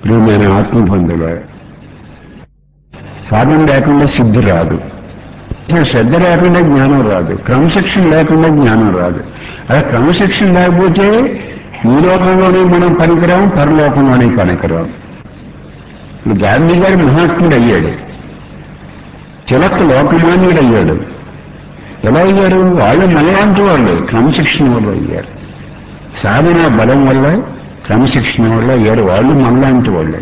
ప్రియమైన ఆత్మ పొందుల సాధన లేకుండా సిద్ధి రాదు అసలు శ్రద్ధ లేకుండా జ్ఞానం రాదు క్రమశిక్షణ లేకుండా జ్ఞానం రాదు అలా క్రమశిక్షణ లేకపోతే ఈ లోకంలోనే మనం పనికిరాం పరలోకంలోనే పనికిరాం ఇప్పుడు గాంధీ గారు మహాత్ముడు అయ్యాడు చిలక లోకమాన్యుడు అయ్యాడు ఎలా అయ్యారు వాళ్ళు మనలాంటి వాళ్ళు క్రమశిక్షణ వల్ల అయ్యారు సాధన బలం వల్ల క్రమశిక్షణ వల్ల అయ్యారు వాళ్ళు మనలాంటి వాళ్ళే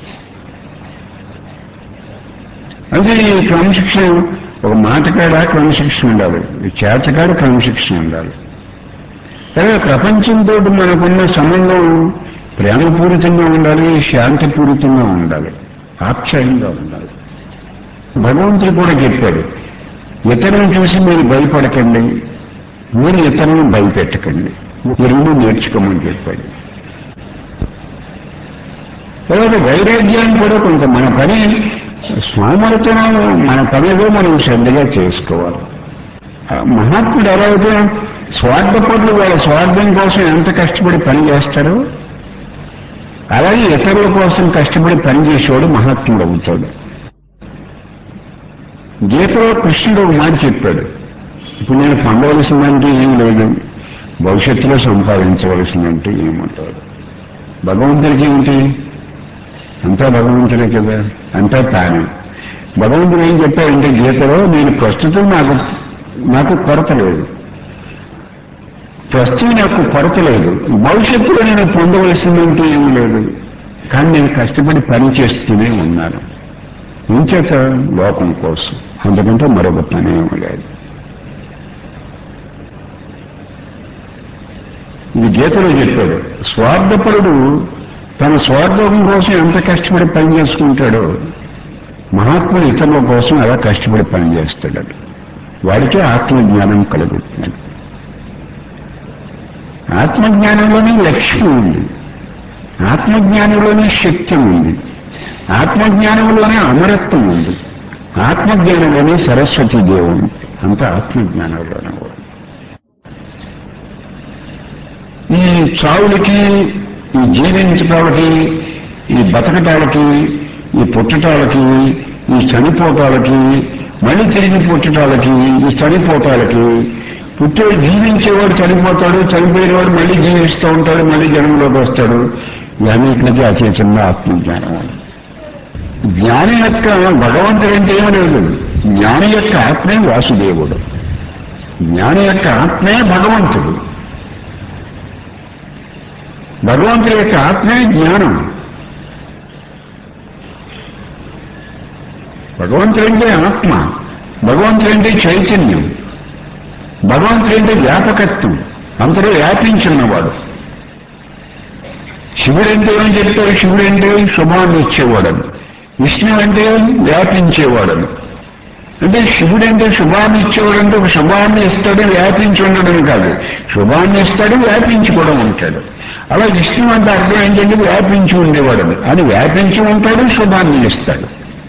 అంటే ఈ క్రమశిక్షణ ఒక మాటకాడ క్రమశిక్షణ ఉండాలి ఈ చేతకాడ క్రమశిక్షణ ఉండాలి కానీ ప్రపంచంతో మనకున్న సంబంధం ప్రేమపూరితంగా ఉండాలి శాంతిపూరితంగా ఉండాలి ఆప్యాయంగా ఉండాలి భగవంతుడు కూడా చెప్పాడు ఇతరులను చూసి మీరు భయపడకండి మీరు ఇతరులను భయపెట్టకండి ఈ రెండు నేర్చుకోమని చెప్పాడు తర్వాత వైరాగ్యాన్ని కూడా కొంత మన పని స్వామర్థం మన పనిలో మనం శ్రద్ధగా చేసుకోవాలి ఆ మహాత్ముడు ఎలా అయితే స్వార్థపరులు వాళ్ళ స్వార్థం కోసం ఎంత కష్టపడి పని చేస్తారో అలాగే ఇతరుల కోసం కష్టపడి పని చేసేవాడు మహాత్ముడు అవుతాడు గీతలో కృష్ణుడు ఒక మాట చెప్పాడు ఇప్పుడు నేను పొందవలసిందంటే ఏం లేదు భవిష్యత్తులో సంపాదించవలసిందంటే ఏమంటాడు భగవంతుడికి ఏంటి అంతా భగవంతుడే కదా అంతా తానే భగవంతుడు ఏం చెప్పాడంటే గీతలో నేను ప్రస్తుతం నాకు నాకు కొరత లేదు ప్రస్తుతం నాకు కొరత లేదు భవిష్యత్తులో నేను పొందవలసిందంటే ఏం లేదు కానీ నేను కష్టపడి పని చేస్తూనే ఉన్నాను ఇంచేత లోకం కోసం అందుకంటే మరొక పని ఏమి లేదు ఇది గీతలో చెప్పాడు స్వార్థపరుడు తన స్వార్థం కోసం ఎంత కష్టపడి పని చేసుకుంటాడో మహాత్ముడు ఇతరుల కోసం అలా కష్టపడి పని చేస్తాడు వాడికి ఆత్మజ్ఞానం కలుగుతుంది ఆత్మజ్ఞానంలోనే లక్ష్యం ఉంది ఆత్మజ్ఞానంలోనే శక్తి ఉంది ఆత్మజ్ఞానంలోనే అమరత్వం ఉంది ఆత్మజ్ఞానంలోనే సరస్వతి దేవుడు అంతా ఆత్మజ్ఞానంలోనే ఉంది ఈ చావులకి ఈ జీవించటాలకి ఈ బతకటాలకి ఈ పుట్టటాలకి ఈ చనిపోటాలకి మళ్ళీ తిరిగి పుట్టటాలకి ఈ చనిపోటాలకి పుట్టే జీవించేవాడు చనిపోతాడు చనిపోయినవాడు మళ్ళీ జీవిస్తూ ఉంటాడు మళ్ళీ జన్మలోకి వస్తాడు ఇవన్నిటికి అచేతన ఆత్మజ్ఞానం అని జ్ఞాని యొక్క భగవంతుడు అంటే ఏమీ లేదు జ్ఞాని యొక్క ఆత్మే వాసుదేవుడు జ్ఞాని యొక్క ఆత్మే భగవంతుడు భగవంతుడి యొక్క ఆత్మే జ్ఞానం భగవంతుడంటే ఆత్మ భగవంతుడంటే చైతన్యం భగవంతుడంటే వ్యాపకత్వం అంతలో వ్యాపించున్నవాడు శివుడంటే ఏమని చెప్తారు శివుడంటే శుభాన్ని ఇచ్చేవాడని విష్ణు అంటే వ్యాపించేవాడని అంటే శివుడంటే శుభాన్ని ఇచ్చేవాడంటే ఒక శుభాన్ని ఇస్తాడు వ్యాపించి ఉండడం కాదు శుభాన్ని ఇస్తాడు వ్యాపించి కూడా ఉంటాడు అలా విష్ణు అంటే అర్థం ఏంటంటే వ్యాపించి ఉండేవాడని అని వ్యాపించి ఉంటాడు శుభాన్ని ఇస్తాడు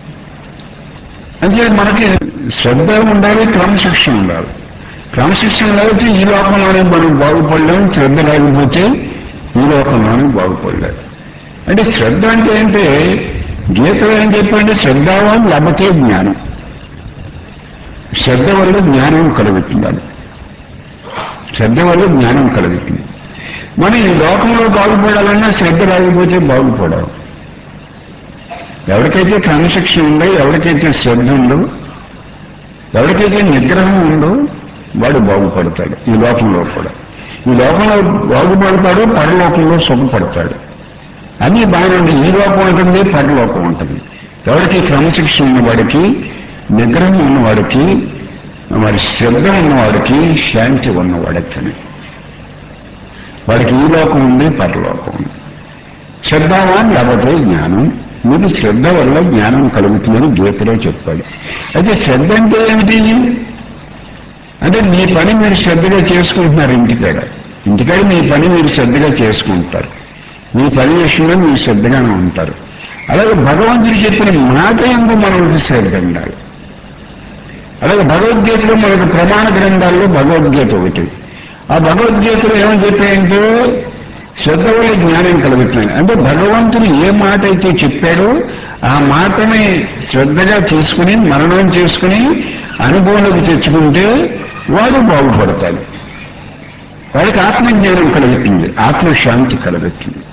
అంటే మనకి శ్రద్ధ ఉండాలి క్రమశిక్షణ ఉండాలి క్రమశిక్షణ లేకపోతే ఈ లోకంలోనే మనం బాగుపడలేం శ్రద్ధ లేకపోతే ఈ లోకంలోనే బాగుపడలేదు అంటే శ్రద్ధ అంటే ఏంటే గీతలో ఏం చెప్పండి శ్రద్ధావాన్ లభతే జ్ఞానం శ్రద్ధ వల్ల జ్ఞానం కలుగుతుంది శ్రద్ధ వల్ల జ్ఞానం కలుగుతుంది మనం ఈ లోకంలో బాగుపడాలన్నా శ్రద్ధ లేకపోతే బాగుపడాలి ఎవరికైతే క్రమశిక్షణ ఉందో ఎవరికైతే శ్రద్ధ ఉందో ఎవరికైతే నిగ్రహం ఉందో వాడు బాగుపడతాడు ఈ లోకంలో కూడా ఈ లోకంలో బాగుపడతాడు పరలోకంలో సుఖపడతాడు అన్నీ బాగానే ఉంది ఈ లోకం ఉంటుంది పరలోకం ఉంటుంది ఎవరికి క్రమశిక్షణ ఉన్నవాడికి నిగ్రహం ఉన్నవాడికి మరి శ్రద్ధ ఉన్నవాడికి శాంతి ఉన్నవాడికి వాడికి ఈ లోకం ఉంది పరలోకం ఉంది శ్రద్ధావాన్ లభతే జ్ఞానం మీకు శ్రద్ధ వల్ల జ్ఞానం కలుగుతుందని గీతలో చెప్పాడు అయితే శ్రద్ధ అంటే ఏమిటి అంటే మీ పని మీరు శ్రద్ధగా చేసుకుంటున్నారు ఇంటికాడ ఇంటికాడ మీ పని మీరు శ్రద్ధగా చేసుకుంటారు మీ పని విషయంలో మీరు శ్రద్ధగానే ఉంటారు అలాగే భగవంతుడు చెప్పిన మాట ఎందు మనకు శ్రద్ధ ఉండాలి అలాగే భగవద్గీతలో మనకు ప్రమాణ గ్రంథాల్లో భగవద్గీత ఒకటి ఆ భగవద్గీతలో ఏమని చెప్పాయంటే శ్రద్ధ వల్ల జ్ఞానం కలుగుతుంది అంటే భగవంతుడు ఏ మాట అయితే చెప్పాడో ఆ మాటని శ్రద్ధగా తీసుకుని మరణం చేసుకుని అనుభవంలోకి తెచ్చుకుంటే వాడు బాగుపడతాడు వాడికి ఆత్మజ్ఞానం కలుగుతుంది ఆత్మశాంతి కలుగుతుంది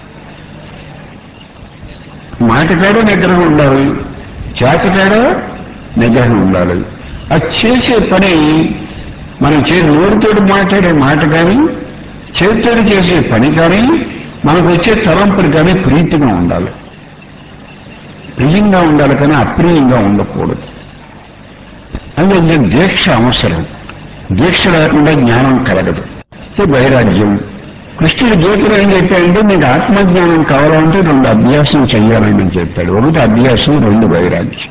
మాటకాడో నిగ్రహం ఉండాలి చేతకాడో నిగ్రహం ఉండాలి అది చేసే పని మనం చే నోటితోటి మాట్లాడే మాట కానీ చేతితోటి చేసే పని కానీ మనకు వచ్చే తలంపులు కానీ ప్రీతిగా ఉండాలి ప్రియంగా ఉండాలి కానీ అప్రియంగా ఉండకూడదు అందుకే దీక్ష అవసరం దీక్ష లేకుండా జ్ఞానం కలగదు సో వైరాగ్యం కృష్ణుడు గీతలో ఏం చెప్పాడంటే మీకు ఆత్మజ్ఞానం కావాలంటే రెండు అభ్యాసం చెయ్యాలని చెప్పాడు ఒకటి అభ్యాసం రెండు వైరాగ్యం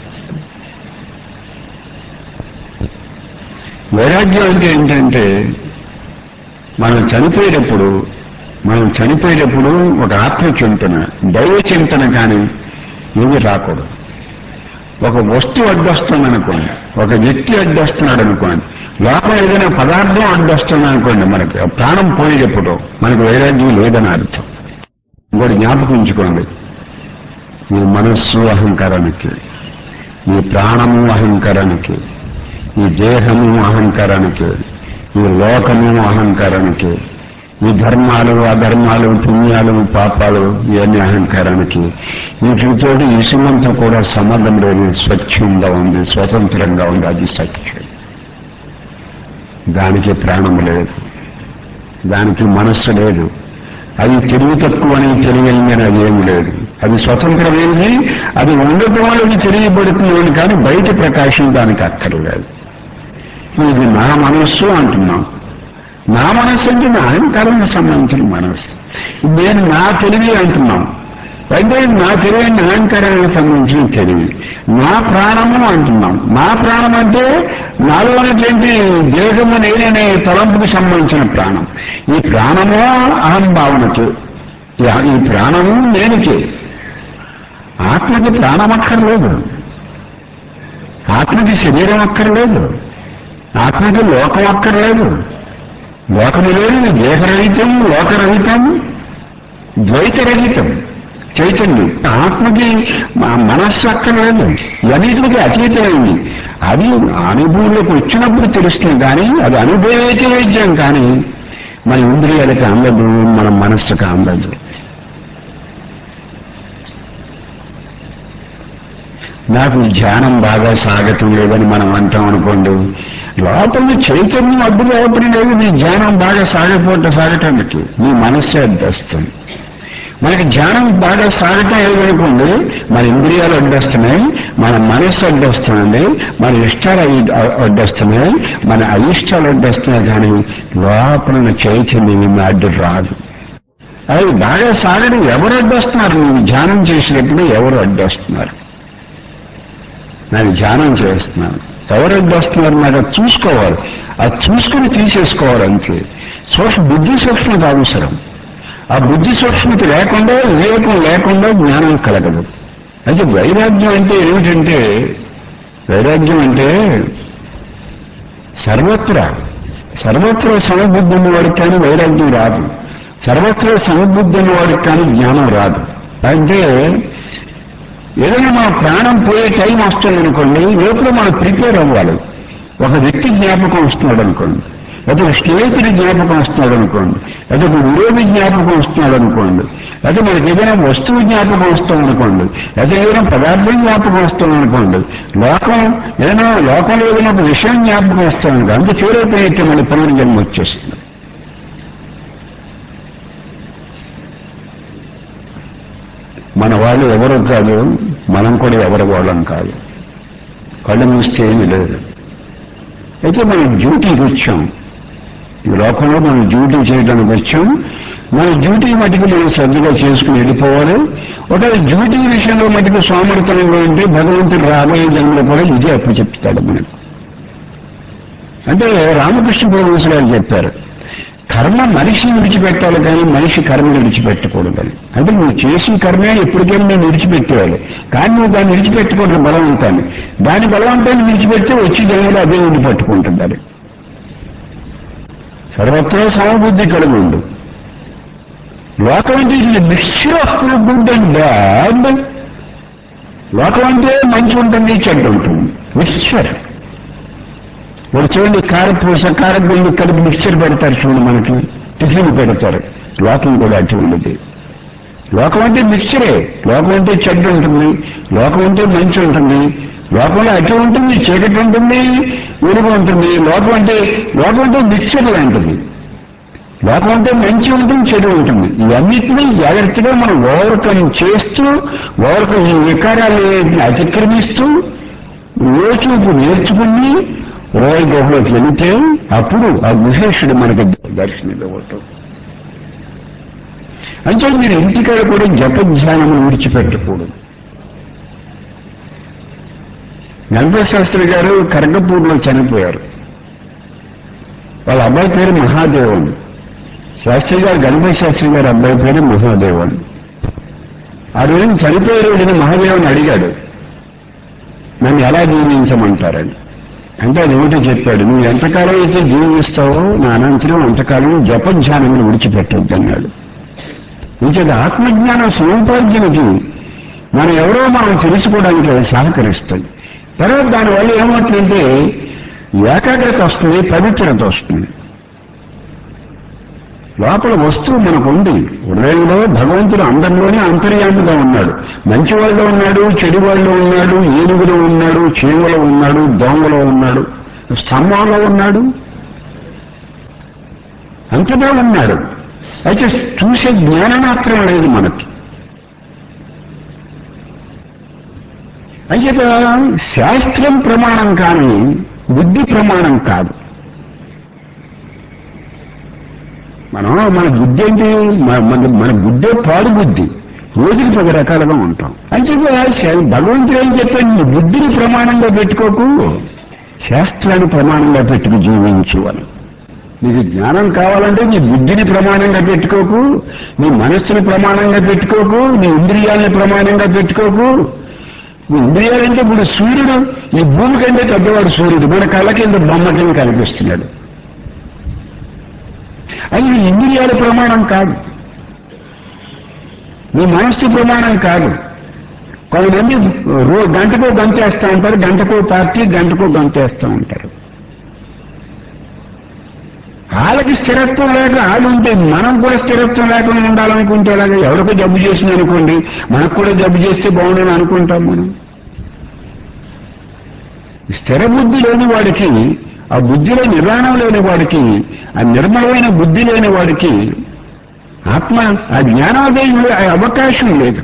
వైరాగ్యం అంటే ఏంటంటే మనం చనిపోయేటప్పుడు మనం చనిపోయేటప్పుడు ఒక ఆత్మ చింతన దైవ చింతన కానీ ఏది రాకూడదు ఒక వస్తువు అడ్డొస్తుంది అనుకోండి ఒక వ్యక్తి అడ్డొస్తున్నాడు అనుకోండి లోపల ఏదైనా పదార్థం అడ్డొస్తుంది అనుకోండి మనకి ఆ ప్రాణం పోయేటప్పుడు మనకు వైరాగ్యం లేదని అర్థం ఇంకోటి జ్ఞాపకం ఉంచుకోండి ఈ మనస్సు అహంకారానికి ఈ ప్రాణము అహంకారానికి ఈ దేహము అహంకారానికి ఈ లోకము అహంకారానికి ఈ ధర్మాలు అధర్మాలు పుణ్యాలు పాపాలు ఇవన్నీ అహంకారానికి వీటితో ఇసుమంతా కూడా సంబంధం లేదు స్వచ్ఛంగా ఉంది స్వతంత్రంగా ఉంది అది సత్యం దానికి ప్రాణం లేదు దానికి మనస్సు లేదు అది తెలివి తక్కువ అని తెలివైందని అది ఏమి లేదు అది స్వతంత్రమైనది అది ఉండటం వల్ల అది తెలియబడుతుంది కానీ బయట ప్రకాశం దానికి అక్కర్లేదు ఇది నా మనస్సు అంటున్నాం నా మనస్సు అంటే నా అహంకారానికి సంబంధించిన మనస్సు నేను నా తెలివి అంటున్నాం అంటే నా తెలివి నా అహంకారానికి సంబంధించిన తెలివి నా ప్రాణము అంటున్నాం నా ప్రాణం అంటే నాలో ఉన్నటువంటి దేహము నేననే తలంపుకి సంబంధించిన ప్రాణం ఈ ప్రాణము అహం భావనకి ఈ- ఈ ప్రాణము నేనుకే ఆత్మకి ప్రాణం అక్కర్లేదు ఆత్మకి శరీరం అక్కర్లేదు ఆత్మకి లోకం అక్కర్లేదు లోకము లేదు దేహరహితం లోకరహితం ద్వైతరహితం చైతన్యం ఆత్మకి మా మనస్సు అక్కర్లేదు ఇవన్నిటికి అతీతమైంది అది అనుభవంలోకి వచ్చినప్పుడు తెలుస్తుంది కానీ అది అనుభవేత వైద్యం కానీ మన ఇంద్రియాలకి అందదు మన మనస్సుకి అందదు నాకు ధ్యానం బాగా సాగటం లేదని మనం అంటాం అనుకోండి లోపల చైతన్యం అడ్డు రావటం లేదు నీ ధ్యానం బాగా సాగపోతే సాగటానికి నీ మనస్సే అడ్డొస్తుంది మనకి ధ్యానం బాగా సాగటం లేదనుకోండి మన ఇంద్రియాలు అడ్డొస్తున్నాయి మన మనస్సు అడ్డొస్తుంది మన ఇష్టాలు అయి- అడ్డొస్తున్నాయి మన అయిష్టాలు అడ్డొస్తున్నాయి కానీ లోపల ఉన్న చైతన్యం అడ్డు రాదు అది బాగా సాగడం ఎవరు అడ్డొస్తున్నారు నువ్వు ధ్యానం చేసినప్పుడు ఎవరు అడ్డొస్తున్నారు నేను ధ్యానం చేస్తున్నాను ఎవరు అడ్డొస్తున్నారు నాకు అది చూసుకోవాలి అది చూసుకుని తీసేసుకోవాలి అంతే సూక్ష్మ బుద్ధి సూక్ష్మత అవసరం ఆ బుద్ధి సూక్ష్మత లేకుండా వివేకం లేకుండా జ్ఞానం కలగదు అయితే వైరాగ్యం అంటే ఏమిటంటే వైరాగ్యం అంటే సర్వత్రా సర్వత్ర సమబుద్ధి ఉన్నవాడికి కానీ వైరాగ్యం రాదు సర్వత్ర సమబుద్ధి ఉన్నవాడికి కానీ జ్ఞానం రాదు అంటే ఏదైనా మన ప్రాణం పోయే టైం వస్తుంది అనుకోండి లోపల మనం ప్రిపేర్ అవ్వాలి ఒక వ్యక్తి జ్ఞాపకం వస్తున్నాడు అనుకోండి లేదా ఒక స్నేహితుడి జ్ఞాపకం వస్తున్నాడు అనుకోండి లేదా ఒక విరోధి జ్ఞాపకం వస్తున్నాడు అనుకోండి లేదా మనకి ఏదైనా వస్తువు జ్ఞాపకం వస్తాం అనుకోండి లేదా ఏదైనా పదార్థం జ్ఞాపకం వస్తాం అనుకోండి లోకం ఏదైనా లోకంలో ఏదైనా ఒక విషయం జ్ఞాపకం వస్తాం అనుకో అంత చేరైపోయితే మన పునర్జన్మ వచ్చేస్తుంది మన వాళ్ళు ఎవరు కాదు మనం కూడా ఎవరి వాళ్ళం కాదు కళ్ళు మూస్తే ఏమీ లేదు అయితే మనం డ్యూటీకి వచ్చాం ఈ లోకంలో మనం డ్యూటీ చేయడానికి వచ్చాం మన డ్యూటీ మటుకు మనం శ్రద్ధగా చేసుకుని వెళ్ళిపోవాలి ఒకవేళ డ్యూటీ విషయంలో మటుకు సోమర్థనంగా ఉంటే భగవంతుడు రాబోయే జన్మలో కూడా ఇదే అప్పు చెప్తాడు మనకు అంటే రామకృష్ణ పరమహంస గారు చెప్పారు కర్మ మనిషిని విడిచిపెట్టాలి కానీ మనిషి కర్మను విడిచిపెట్టకూడదని అంటే నువ్వు చేసిన కర్మే ఎప్పటికైనా నేను విడిచిపెట్టేయాలి కానీ నువ్వు దాన్ని విడిచిపెట్టకూడదు బలవంతాన్ని దాని బలవంతాన్ని విడిచిపెడితే వచ్చి జన్మలో అదే ఉండి పట్టుకుంటుంది అది సర్వత్రా సమబుద్ధి కలిగి ఉండు లోకం అంటే ఇది mixture of good and bad లోకం అంటే మంచి ఉంటుంది చెడ్డ ఉంటుంది మిక్స్చర్ ఇప్పుడు చూడండి కారపూస కారగుండు కలిపి మిక్స్చర్ పెడతారు చూడండి మనకి టిఫిన్ పెడతారు లోకం కూడా అటువంటిది లోకం అంటే మిక్స్చరే లోకం అంటే చెడ్డ ఉంటుంది లోకం అంటే మంచి ఉంటుంది లోకంలో అటు ఉంటుంది చీకటి ఉంటుంది వెలుగు ఉంటుంది లోకం అంటే లోకం అంటే మిక్స్చర్ లాంటిది లోకం అంటే మంచి ఉంటుంది చెడు ఉంటుంది ఇవన్నిటినీ జాగ్రత్తగా మనం ఓవర్కమ్ చేస్తూ ఓవర్కమ్ ఈ వికారాన్ని అతిక్రమిస్తూ లోచూపు నేర్చుకుని రోయ గుహలోకి వెళితే అప్పుడు ఆ విశేషుడు మనకి దర్శనమివ్వటం అంటే మీరు ఇంటికాడ కూడా జప ధ్యానం విడిచిపెట్టకూడదు గణపతి శాస్త్రి గారు కరగపూర్లో చనిపోయారు వాళ్ళ అబ్బాయి పేరు మహాదేవన్ శాస్త్రి గారు గణపతి శాస్త్రి గారి అబ్బాయి పేరు మహాదేవన్ ఆ రోజున చనిపోయే రోజున మహాదేవన్ అడిగాడు నన్ను ఎలా జీవించమంటారని అంటే అది ఒకటి చెప్పాడు నువ్వు ఎంతకాలం అయితే జీవిస్తావో నా అనంతరం అంతకాలం జపధ్యానములు విడిచిపెట్టొద్దు అన్నాడు ఇంకేది ఆత్మజ్ఞానం సముపార్జనకి మనం ఎవరో మనం తెలుసుకోవడానికి అది సహకరిస్తుంది తర్వాత దానివల్ల ఏమవుతుందంటే ఏకాగ్రత వస్తుంది పవిత్రత వస్తుంది లోపల వస్తువు మనకు ఉంది హృదయంలో భగవంతుడు అందరిలోనే అంతర్యామిగా ఉన్నాడు మంచి వాళ్ళలో ఉన్నాడు చెడు వాళ్ళలో ఉన్నాడు ఏనుగులో ఉన్నాడు చీమలో ఉన్నాడు దోమలో ఉన్నాడు స్తంభంలో ఉన్నాడు అంతగా ఉన్నాడు అయితే చూసే జ్ఞానం మాత్రం లేదు మనకి అయితే శాస్త్రం ప్రమాణం కానీ బుద్ధి ప్రమాణం కాదు మనం మన బుద్ధి ఏంటి మన మన- మన బుద్ధే పాడు బుద్ధి రోజుకి పది రకాలుగా ఉంటాం అంటే భగవంతుడు ఏం చెప్పాడు నీ బుద్ధిని ప్రమాణంగా పెట్టుకోకు శాస్త్రాన్ని ప్రమాణంగా పెట్టుకు జీవించు అని నీకు జ్ఞానం కావాలంటే నీ బుద్ధిని ప్రమాణంగా పెట్టుకోకు నీ మనస్సుని ప్రమాణంగా పెట్టుకోకు నీ ఇంద్రియాలని ప్రమాణంగా పెట్టుకోకు నీ ఇంద్రియాలంటే ఇప్పుడు సూర్యుడు ఈ భూమి కంటే పెద్దవాడు సూర్యుడు మన కళ్ళ కింద బొమ్మ కింద కనిపిస్తున్నాడు అది నీ ఇంద్రియాల ప్రమాణం కాదు నీ మనస్సు ప్రమాణం కాదు కొంతమంది రో గంటకో గంతేస్తూ ఉంటారు గంటకో పార్టీ గంటకో గంతేస్తూ ఉంటారు వాళ్ళకి స్థిరత్వం లేక వాళ్ళు ఉంటే మనం కూడా స్థిరత్వం లేకుండా ఉండాలనుకుంటే అలాగే ఎవరికో జబ్బు చేసింది అనుకోండి మనకు కూడా జబ్బు చేస్తే బాగుండని అనుకుంటాం మనం స్థిర బుద్ధి లేని వాడికి ఆ బుద్ధిలో నిర్వాణం లేని వాడికి ఆ నిర్మలమైన బుద్ధి లేని వాడికి ఆత్మ ఆ జ్ఞానోదయం లే- ఆ అవకాశం లేదు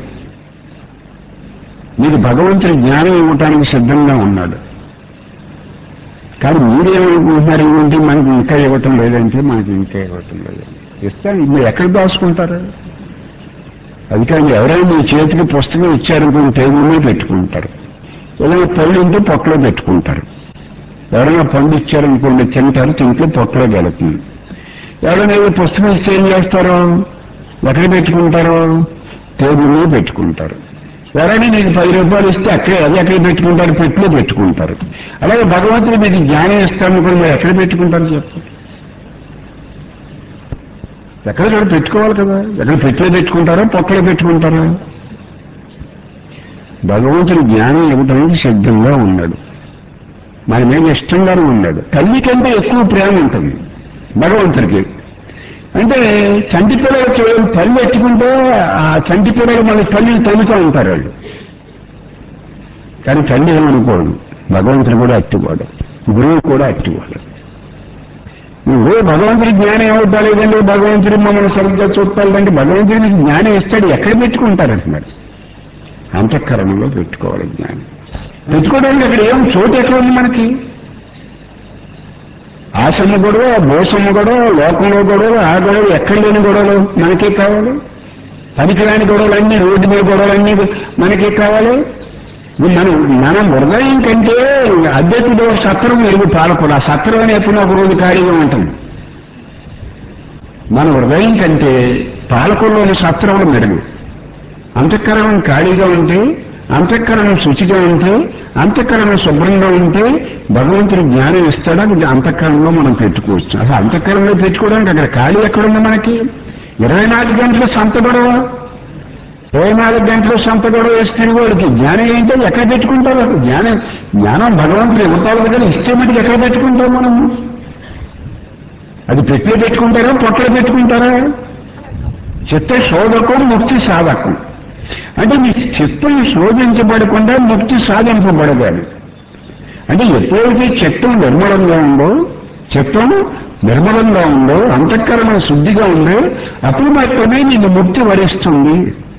మీకు భగవంతుడి జ్ఞానం ఇవ్వటానికి సిద్ధంగా ఉన్నాడు కానీ మీరేమనుకుంటున్నారు ఏమంటే మనకి ఇంకా ఇవ్వటం లేదంటే మనకి ఇంకా ఇవ్వటం లేదంటే ఇస్తాను మీరు ఎక్కడ దాచుకుంటారు అది కానీ ఎవరైనా మీ చేతికి పుస్తకం ఇచ్చారనుకుని టేబుల్ మీద పెట్టుకుంటారు ఏదైనా పళ్ళు ఉంటే పొట్టలో పెట్టుకుంటారు ఎవరైనా పండు ఇచ్చారనుకోండి తింటారు తింటే పొట్టలో వెళుతుంది ఎవరైనా ఏదో పుస్తకం ఇస్తే ఏం చేస్తారు ఎక్కడ పెట్టుకుంటారు టేబుల్ మీద పెట్టుకుంటారు ఎవరైనా నీకు పది రూపాయలు ఇస్తే అక్కడే అది ఎక్కడ పెట్టుకుంటారు పెట్టులో పెట్టుకుంటారు అలాగే భగవంతుడు మీకు జ్ఞానం ఇస్తాను కూడా మీరు ఎక్కడ పెట్టుకుంటారు చెప్పు ఎక్కడ చోట పెట్టుకోవాలి కదా ఎక్కడ పెట్టులో పెట్టుకుంటారా పొట్టలో పెట్టుకుంటారా భగవంతుడు జ్ఞానం ఇవ్వడానికి సిద్ధంగా ఉన్నాడు మన మీద ఇష్టంగానే ఉన్నాడు తల్లి కంటే ఎక్కువ ప్రేమ ఉంటుంది భగవంతుడికి అంటే చంటి పిల్లలు చూడండి తల్లి ఎట్టుకుంటే ఆ చంటి పిల్లలు మన తల్లిని తల్లుతూ ఉంటారు వాళ్ళు కానీ తల్లి ఏమనుకోడు భగవంతుడు కూడా అట్టివాడు గురువు కూడా అట్టివాడు నువ్వు భగవంతుడి జ్ఞానం ఏమవుతా లేదండి భగవంతుడు మమ్మల్ని సరిగ్గా చూడాలంటే భగవంతుడు మీకు జ్ఞానం ఇస్తాడు ఎక్కడ పెట్టుకుంటారంటున్నారు అంతఃకరణలో పెట్టుకోవాలి జ్ఞానం పెట్టుకోవడానికి అక్కడ ఏం చోటు ఎక్కడ ఉంది మనకి ఆ సొమ్ము గొడవ భూసొమ్ము గొడవ లోకంలో గొడవ ఆ గొడవ ఎక్కడ లేని గొడవలు మనకే కావాలి పనికిరాని గొడవలన్నీ రోడ్డు మీద గొడవలన్నీ మనకే కావాలి మనం మన హృదయం కంటే అధ్యక్షుడు సత్రం ఎరుగు పాలకూడదు ఆ సత్రం అనే ఎప్పుడు ఒక రోజు ఖాళీగా ఉంటుంది మన హృదయం కంటే పాలకుల్లోని సత్రంలో మెరుగు అంతఃకరణం ఖాళీగా ఉంటే అంతఃకరణం శుచిగా ఉంటే అంతఃకరణం శుభ్రంగా ఉంటే భగవంతుడు జ్ఞానం ఇస్తాడు అది అంతఃకరణలో మనం పెట్టుకోవచ్చు అసలు అంతఃకరణలో పెట్టుకోవడానికి అక్కడ ఖాళీ ఎక్కడుంది మనకి ఇరవై నాలుగు గంటలు సంత గొడవ ఇరవై నాలుగు గంటలు సంత గొడవ వేసి తిరిగోడికి జ్ఞానం ఏంటో ఎక్కడ పెట్టుకుంటారు జ్ఞానం జ్ఞానం భగవంతుడు ఇవ్వటాలి దగ్గర ఇస్తే మటుకు ఎక్కడ పెట్టుకుంటాం మనం అది పెట్టే పెట్టుకుంటారా పొట్టలు పెట్టుకుంటారా చిత్త శోధకం ముక్తి సాధకం అంటే మీ చిత్తం శోధించబడకుండా ముక్తి సాధింపబడగాలి అంటే ఎప్పుడైతే చిత్తం నిర్మలంగా ఉందో చిత్తం నిర్మలంగా ఉందో అంతఃకరణ శుద్ధిగా ఉందో అప్పుడు మాత్రమే నిన్ను ముక్తి వరిస్తుంది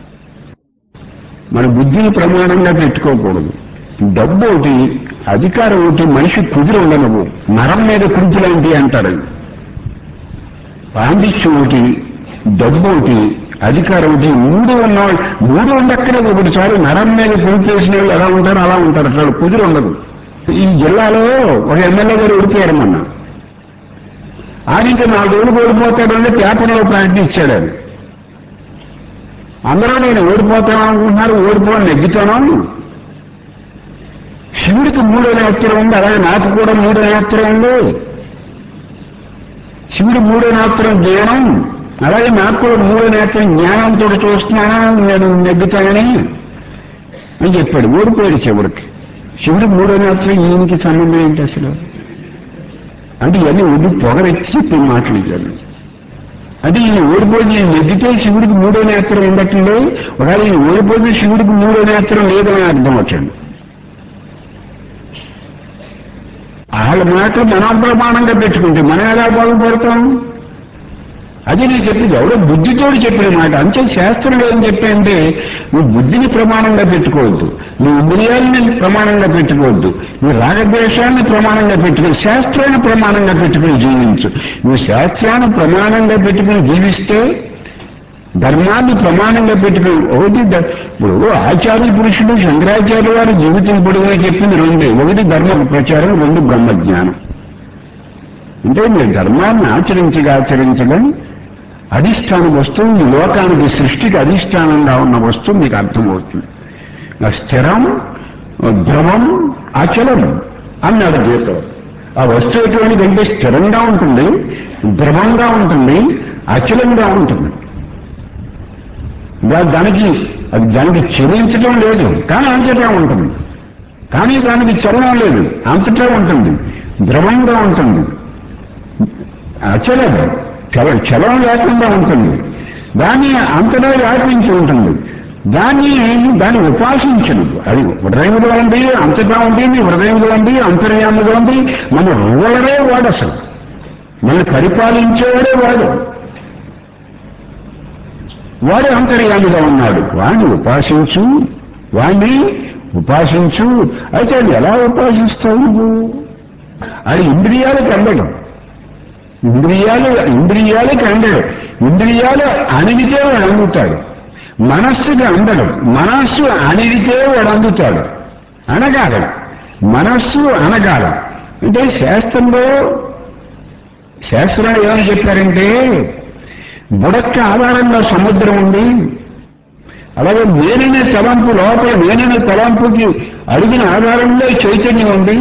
మన బుద్ధిని ప్రమాణంగా పెట్టుకోకూడదు డబ్బు ఒకటి అధికారం ఒకటి మనిషి కుదిరి ఉండనవు నరం మీద కుర్చీ లాంటివి అంటారు పాండిత్యం ఒకటి డబ్బు ఒకటి అధికారం ఒకటి మూడు ఉన్న మూడు ఉండక్కలేదు ఒకటి చాలు నరం మీద కుర్చీ చేసిన వాళ్ళు ఎలా ఉంటారు అలా ఉంటారు అసలు కుదిరి ఉండదు ఈ జిల్లాలో ఒక ఎమ్మెల్యే గారు ఓడిపోయారు మొన్న ఆయన ఇంకా నాలుగు రోజులు ఓడిపోతాడని పేపర్లో ప్రకటించాడు అది అందరూ నేను ఓడిపోతాను అనుకుంటున్నారు ఓడిపోని నెగ్గుతాను శివుడికి మూడో నేత్రం ఉంది అలాగే నాకు కూడా మూడో నేత్రం ఉంది శివుడి మూడో నేత్రం జ్ఞానం అలాగే నాకు కూడా మూడో నేత్రం జ్ఞానంతో చూస్తున్నాను నేను నెగ్గుతానని అని చెప్పాడు ఓడిపోయాడు చివరికి శివుడి మూడో నేత్రం ఈయనకి సంబంధం ఏంటి అసలు అంటే ఇవన్నీ ఒడ్డు పొగరెచ్చి చెప్పిన మాటలు ఇచ్చాను అంటే ఈయన ఓడిపోతే ఈయన నెగ్గితే శివుడికి మూడో నేత్రం ఉండట్లేదు ఒకవేళ ఈయన ఓడిపోతే శివుడికి మూడో నేత్రం లేదని అర్థం వచ్చండి వాళ్ళ మాటలు మనం ప్రమాణంగా పెట్టుకుంటే మనం ఎలా బాగుపడతాం అది నేను చెప్పింది ఎవడో బుద్ధితోడు చెప్పిన మాట అంతే శాస్త్రంలో ఏం చెప్పంటే నువ్వు బుద్ధిని ప్రమాణంగా పెట్టుకోవద్దు నువ్వు ఇంద్రియాలని ప్రమాణంగా పెట్టుకోవద్దు నువ్వు రాగద్వేషాన్ని ప్రమాణంగా పెట్టుకుని శాస్త్రాన్ని ప్రమాణంగా పెట్టుకుని జీవించు నువ్వు శాస్త్రాన్ని ప్రమాణంగా పెట్టుకుని జీవిస్తే ధర్మాన్ని ప్రమాణంగా పెట్టుకుని ఒకటి ద- ఇప్పుడు ఆచార్య పురుషుడు శంకరాచార్య వారి జీవితం పొడుగునా చెప్పింది రెండే ఒకటి ధర్మ ప్రచారం రెండు బ్రహ్మజ్ఞానం అంటే మీరు ధర్మాన్ని ఆచరించగా ఆచరించగా అధిష్టాన వస్తువు ఈ లోకానికి సృష్టికి అధిష్టానంగా ఉన్న వస్తువు మీకు అర్థమవుతుంది ఆ స్థిరం ద్రవం అచలం అన్నాడు గీత ఆ వస్తువు ఎటువంటిదంటే స్థిరంగా ఉంటుంది ద్రవంగా ఉంటుంది అచలంగా ఉంటుంది దా- దానికి అది దానికి చెల్లించడం లేదు కానీ అంతటా ఉంటుంది కానీ దానికి చలనం లేదు అంతటా ఉంటుంది ద్రవంగా ఉంటుంది అచలం చల- చలం లేకుండా ఉంటుంది దాన్ని అంతటా వ్యాపించి ఉంటుంది దాన్ని దాన్ని ఉపాసించదు అది హృదయంలో ఉంది అంతటా ఉంది హృదయంలో ఉంది అంతర్యాముగా ఉంది మన రూలరే వాడు అసలు మన పరిపాలించేవాడే వాడు వాడు అంతర్యామిగా ఉన్నాడు వాడిని ఉపాసించు వాణ్ణి ఉపాసించు అయితే అది ఎలా ఉపాసిస్తావు నువ్వు అది ఇంద్రియాలకు అందడం ఇంద్రియాలు ఇంద్రియాలకి అందడు ఇంద్రియాలు అణిగితే వాడు అందుతాడు మనస్సుకి అందడు మనస్సు అణిగితే వాడు అందుతాడు అనగాలి మనస్సు అనగాలి అంటే శాస్త్రంలో శాస్త్రంలో ఏమని చెప్పారంటే బుడక్క ఆధారంగా సముద్రం ఉంది అలాగే నేననే తలంపు లోపల నేననే తలంపుకి అడిగిన ఆధారంలో చైతన్యం ఉంది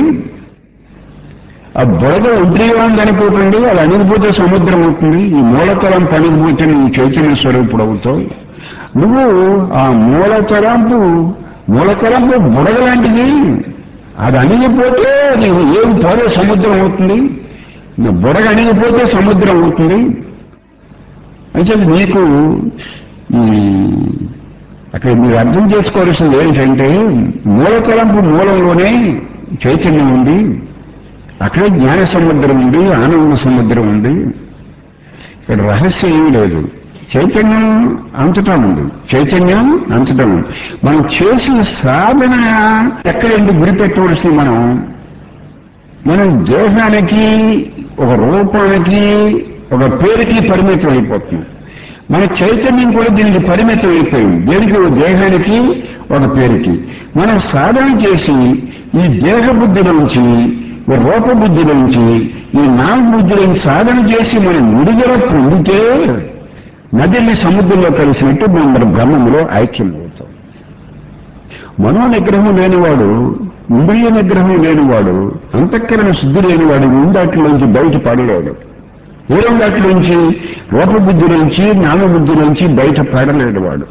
ఆ బుడగ ఉద్రీవాన్ని అనుకోకండి అది అణిగిపోతే సముద్రం అవుతుంది ఈ మూలతలం పనిగిపోతే నువ్వు చైతన్య స్వరూపుడు అవుతావు నువ్వు ఆ మూలతలంపు మూలతలంపు బుడగ లాంటిది అది అణిగిపోతే నీవు ఏం పోతే సముద్రం అవుతుంది బుడగ అణిగిపోతే సముద్రం అవుతుంది అయితే మీకు ఈ అక్కడ మీరు అర్థం చేసుకోవాల్సింది ఏంటంటే మూలతలంపు మూలంలోనే చైతన్యం ఉంది అక్కడే జ్ఞాన సముద్రం ఉంది ఆనంద సముద్రం ఉంది ఇక్కడ రహస్యం ఏమీ లేదు చైతన్యం అంతటా ఉంది చైతన్యం అంతటా ఉంది మనం చేసిన సాధన ఎక్కడెందుకు గురి పెట్టవలసింది మనం మనం దేహానికి ఒక రూపానికి ఒక పేరుకి పరిమితం అయిపోతున్నాం మన చైతన్యం కూడా దీనికి పరిమితం అయిపోయింది దేనికి ఒక దేహానికి ఒక పేరుకి మనం సాధన చేసి ఈ దేహ బుద్ధి నుంచి ఈ రూప బుద్ధి నుంచి ఈ నాలుగు బుద్ధి నుంచి సాధన చేసి మనం విడుదల పొందితే నదిని సముద్రంలో కలిసినట్టు మనం మన బ్రహ్మంలో ఐక్యం అవుతాం మనో నిగ్రహం లేనివాడు ఇంద్రియ నిగ్రహం లేనివాడు అంతఃకరణ శుద్ధి లేనివాడు ఇందాటిలోంచి బయట పడలేడు ఏ రెండట్లోంచి రూపబుద్ధి నుంచి నామబుద్ధి నుంచి బయట పడలేడు వాడు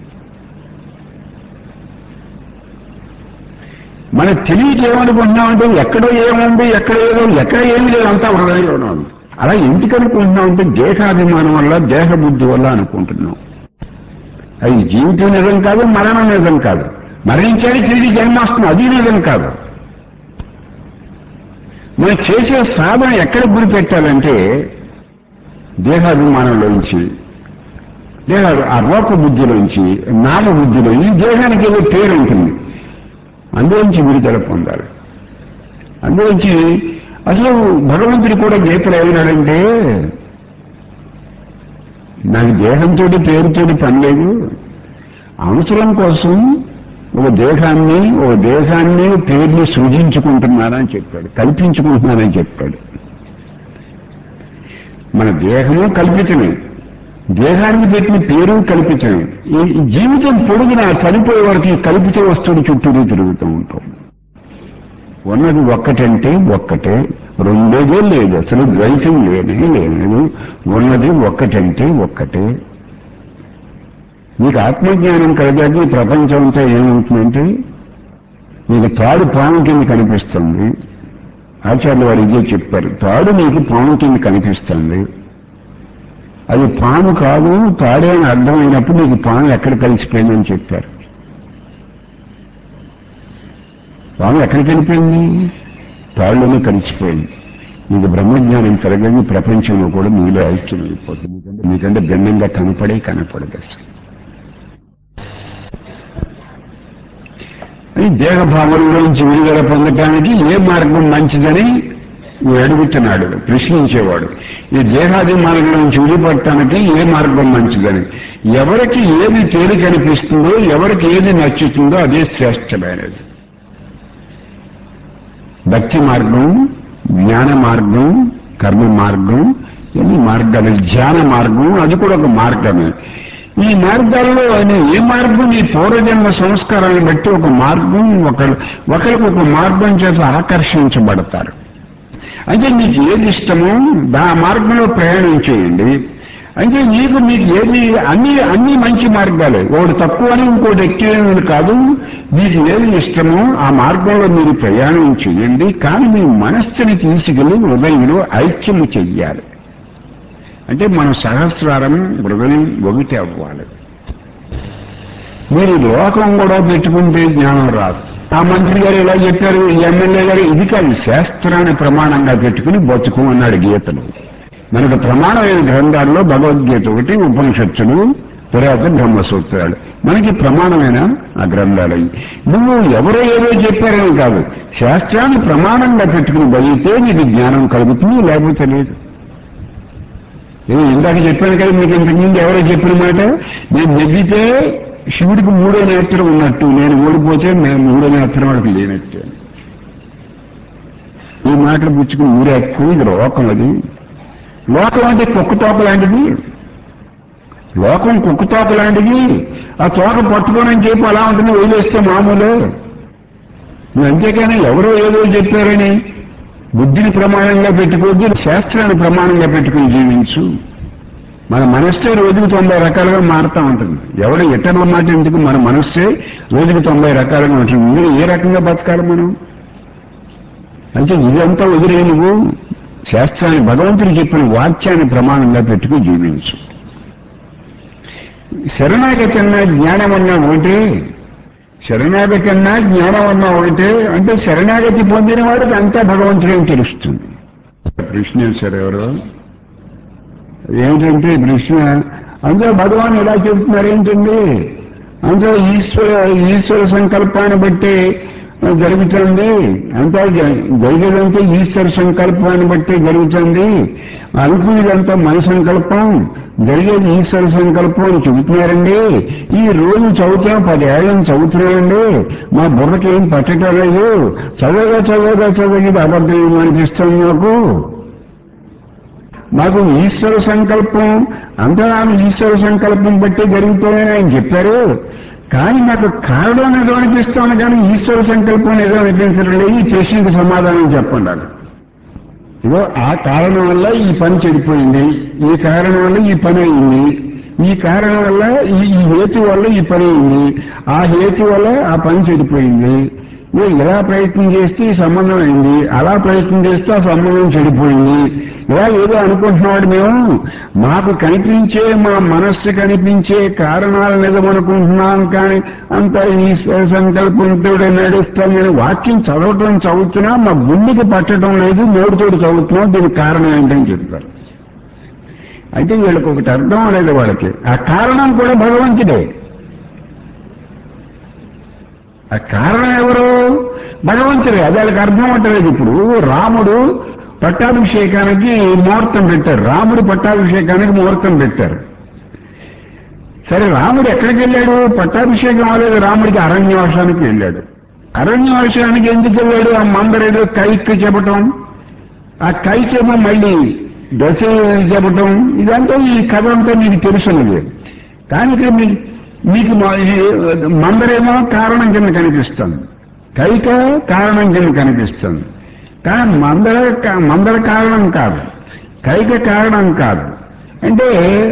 మన తెలియక ఏమనుకుంటున్నామంటే ఎక్కడో ఏముంది ఎక్కడ ఏదో ఎక్కడ ఏమి లేదు అంతా హృదయంలోనే ఉంది అలా ఎందుకు అనుకుంటున్నామంటే దేహాభిమానం వల్ల దేహ బుద్ధి వల్ల అనుకుంటున్నాం అది జీవితం నిజం కాదు మరణం నిజం కాదు మరణించాడు తిరిగి జన్మ వస్తుంది అది నిజం కాదు మనం చేసే సాధన ఎక్కడ గురి పెట్టాలంటే దేహాభిమానంలోంచి దేహ ఆ రూప బుద్ధిలోంచి నామ బుద్ధిలో ఈ దేహానికి ఏదో పేరు ఉంటుంది అందులోంచి విడుదల పొందాలి అందులోంచి అసలు భగవంతుడు కూడా గీతలు ఏమన్నాడంటే నాకు దేహంతో పేరుతో పని లేదు అవసరం కోసం ఒక దేహాన్ని ఒక దేహాన్ని పేరుని సృజించుకుంటున్నానని చెప్పాడు కల్పించుకుంటున్నానని చెప్పాడు మన దేహము కల్పితమే దేహానికి పెట్టిన పేరు కల్పితమే ఈ జీవితం పొడుగున చనిపోయే వరకు ఈ కల్పిత వస్తువులు చుట్టూరు తిరుగుతూ ఉంటాం ఉన్నది ఒక్కటంటే ఒక్కటే రెండేదే లేదు అసలు ద్వైతం లేనే లేదు ఉన్నది ఒక్కటంటే ఒక్కటే మీకు ఆత్మజ్ఞానం కలిగాక ఈ ప్రపంచం అంతా ఏమవుతుందంటే మీకు తాడు పాము కింద కనిపిస్తుంది ఆచార్యులు వారు ఇదే చెప్పారు తాడు మీకు పాము కింద కనిపిస్తుంది అది పాము కాదు తాడే అని అర్థమైనప్పుడు నీకు పాము ఎక్కడ కలిసిపోయిందని చెప్పారు పాము ఎక్కడికి వెళ్ళిపోయింది తాళ్ళలోనే కలిసిపోయింది మీకు బ్రహ్మజ్ఞానం కలగని ప్రపంచంలో కూడా మీలో ఐక్యం అయిపోతుంది మీకంటే మీకంటే భిన్నంగా కనపడే కనపడదు అసలు ఈ దేహభావంలోంచి విడుదల పొందటానికి ఏ మార్గం మంచిదని వీడు అడుగుతున్నాడు ప్రశ్నించేవాడు ఈ దేహాభిమానంలోంచి విడిపడటానికి ఏ మార్గం మంచిదని ఎవరికి ఏది తేలిక అనిపిస్తుందో ఎవరికి ఏది నచ్చుతుందో అదే శ్రేష్టమైనది భక్తి మార్గం జ్ఞాన మార్గం కర్మ మార్గం ఎన్ని మార్గాలు ధ్యాన మార్గం అది కూడా ఒక మార్గమే ఈ మార్గాల్లో ఆయన ఏ మార్గం ఈ పూర్వజన్మ సంస్కారాన్ని బట్టి ఒక మార్గం ఒకరు ఒకరికి ఒక మార్గం చేత ఆకర్షించబడతారు అంటే మీకు ఏది ఇష్టమో దా మార్గంలో ప్రయాణం చేయండి అంటే మీకు మీకు ఏది అన్ని అన్ని మంచి మార్గాలే ఒకటి తక్కువ అని ఇంకోటి ఎక్కువ కాదు మీకు ఏది ఇష్టమో ఆ మార్గంలో మీరు ప్రయాణం చేయండి కానీ మీ మనస్సుని తీసుకెళ్లి హృదయంలో ఐక్యము చెయ్యాలి అంటే మన సహస్రారం హృదయం ఒకటి అవ్వాలి మీరు లోకం కూడా పెట్టుకుంటే జ్ఞానం రాదు ఆ మంత్రి గారు ఇలా చెప్పారు ఈ ఎమ్మెల్యే గారు ఇది కాదు శాస్త్రాన్ని ప్రమాణంగా పెట్టుకుని బతుకు అన్నాడు గీతలు మనకు ప్రమాణమైన గ్రంథాల్లో భగవద్గీత ఒకటి ఉపనిషత్తులు తర్వాత బ్రహ్మసూత్రాలు మనకి ప్రమాణమైన ఆ గ్రంథాలు అవి నువ్వు ఎవరో ఏదో చెప్పారని కాదు శాస్త్రాన్ని ప్రమాణంగా పెట్టుకుని బలితే నీకు జ్ఞానం కలుగుతుంది లేకపోతే లేదు నేను ఇందాక చెప్పాను కదా మీకు ఇంతకుముందు ఎవరో చెప్పిన మాట నేను నెగ్గితే శివుడికి మూడో నేత్రం ఉన్నట్టు నేను ఓడిపోతే నేను మూడో నేత్రం వాడికి లేనట్టు ఈ మాటలు పుచ్చుకుని ఊరేక్కు ఇది లోకం అది లోకం అంటే కుక్క తోక లాంటిది లోకం కుక్క తోక లాంటిది ఆ తోక పట్టుకోనని చెప్పి అలా ఉంటుంది వదిలేస్తే మామూలే నువ్వు అంతేకాని ఎవరో ఏదో చెప్పారని బుద్ధిని ప్రమాణంగా పెట్టుకోవద్దు శాస్త్రాన్ని ప్రమాణంగా పెట్టుకుని జీవించు మన మనస్సే రోజుకు తొంభై రకాలుగా మారుతూ ఉంటుంది ఎవడు ఇతరుల మాట ఎందుకు మన మనస్సే రోజుకు తొంభై రకాలుగా ఉంటుంది ఇందులో ఏ రకంగా బతకాలి మనం అంటే ఇదంతా వదిలే నువ్వు శాస్త్రాన్ని భగవంతుడు చెప్పిన వాక్యాన్ని ప్రమాణంగా పెట్టుకుని జీవించు శరణాగతన్నా జ్ఞానం అన్నా ఒకటే శరణాగతి అన్నా జ్ఞానం అన్నా ఒకటే అంటే శరణాగతి పొందిన వాడికి అంతా భగవంతుడేం తెలుస్తుంది ప్రశ్న సార్ ఎవరు ఏమిటంటే ప్రశ్న అందులో భగవాన్ ఎలా చెబుతున్నారు ఏంటండి అందులో ఈశ్వర ఈశ్వర సంకల్పాన్ని బట్టి జరుగుతుంది అంతా జ- జరిగేదంతా ఈశ్వర సంకల్పాన్ని బట్టి జరుగుతుంది అనుకునేదంతా మన సంకల్పం జరిగేది ఈశ్వర సంకల్పం అని చెబుతున్నారండి ఈ రోజు చదువుతాం పదేళ్ళని చదువుతున్నామండి మా బుర్రకి ఏం పట్టడం లేదు చదవగా చదవగా చదవగా అబద్ధం అనిపిస్తుంది నాకు నాకు ఈశ్వర సంకల్పం అంతా నాకు ఈశ్వర సంకల్పం బట్టి జరుగుతాయని ఆయన చెప్పారు కానీ నాకు కారణం ఏదో అనిపిస్తాను కానీ ఈశ్వర సంకల్పం ఏదో అనిపించడం లేదు ఈ ప్రశ్నకు సమాధానం చెప్పండి అది ఇదో ఆ కారణం వల్ల ఈ పని చెడిపోయింది ఈ కారణం వల్ల ఈ పని అయింది ఈ కారణం వల్ల ఈ ఈ హేతు వల్ల ఈ పని అయింది ఆ హేతు వల్ల ఆ పని చెడిపోయింది ఇదో ఇలా ప్రయత్నం చేస్తే ఈ సంబంధం అయింది అలా ప్రయత్నం చేస్తే ఆ సంబంధం చెడిపోయింది ఇలా ఏదో అనుకుంటున్నవాడు మేము మాకు కనిపించే మా మనస్సు కనిపించే కారణాలు నిజమనుకుంటున్నాం కానీ అంత ఈ సంకల్పంతో నడుస్తాం నేను వాక్యం చదవటం చదువుతున్నా మా గుండెకి పట్టడం లేదు నోటితోటి చదువుతున్నాం దీనికి కారణం ఏంటని చెప్తారు అయితే వీళ్ళకి ఒకటి అర్థం లేదు వాళ్ళకి ఆ కారణం కూడా భగవంతుడే ఆ కారణం ఎవరు భగవంతుడే అది వాళ్ళకి అర్థం అవ్వట్లేదు ఇప్పుడు రాముడు పట్టాభిషేకానికి ముహూర్తం పెట్టారు రాముడు పట్టాభిషేకానికి ముహూర్తం పెట్టారు సరే రాముడు ఎక్కడికి వెళ్ళాడు పట్టాభిషేకం అవ్వలేదు రాముడికి అరణ్యవాసానికి వెళ్ళాడు అరణ్యవాసానికి ఎందుకు వెళ్ళాడు ఆ మందరేదో కైకి చెప్పటం ఆ కైకేమో మళ్ళీ దశ చెప్పటం ఇదంతా ఈ కథ అంతా మీకు తెలుసున్నది కానీ ఇక్కడ మీ- మీకు మా- ఈ మందరేమో కారణం కింద కనిపిస్తుంది కైక కారణం కింద కనిపిస్తుంది కానీ మందర కా- మందర కారణం కాదు కైక కారణం కాదు అంటే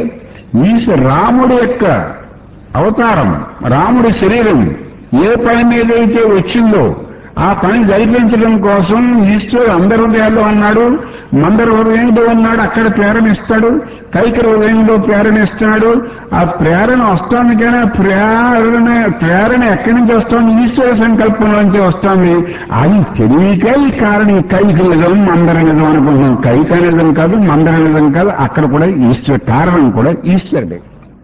ఈశ రాముడి యొక్క అవతారం రాముడి శరీరం ఏ పని మీద అయితే వచ్చిందో ఆ పని జరిపించడం కోసం ఈశ్వరుడు అందరి హృదయాల్లో ఉన్నాడు మందర హృదయంలో ఉన్నాడు అక్కడ ప్రేరణిస్తాడు కైకర హృదయంలో ప్రేరణిస్తున్నాడు ఆ ప్రేరణ వస్తుంది కానీ ఆ ప్రేరణ ప్రేరణ ఎక్కడి నుంచి వస్తుంది ఈశ్వర సంకల్పం నుంచి వస్తుంది అది తెలియక ఈ కారణం ఈ కైక నిజం మందర నిజం అనుకుంటున్నాం కైక నిజం కాదు మందర నిజం కాదు అక్కడ కూడా ఈశ్వర కారణం కూడా ఈశ్వరుడే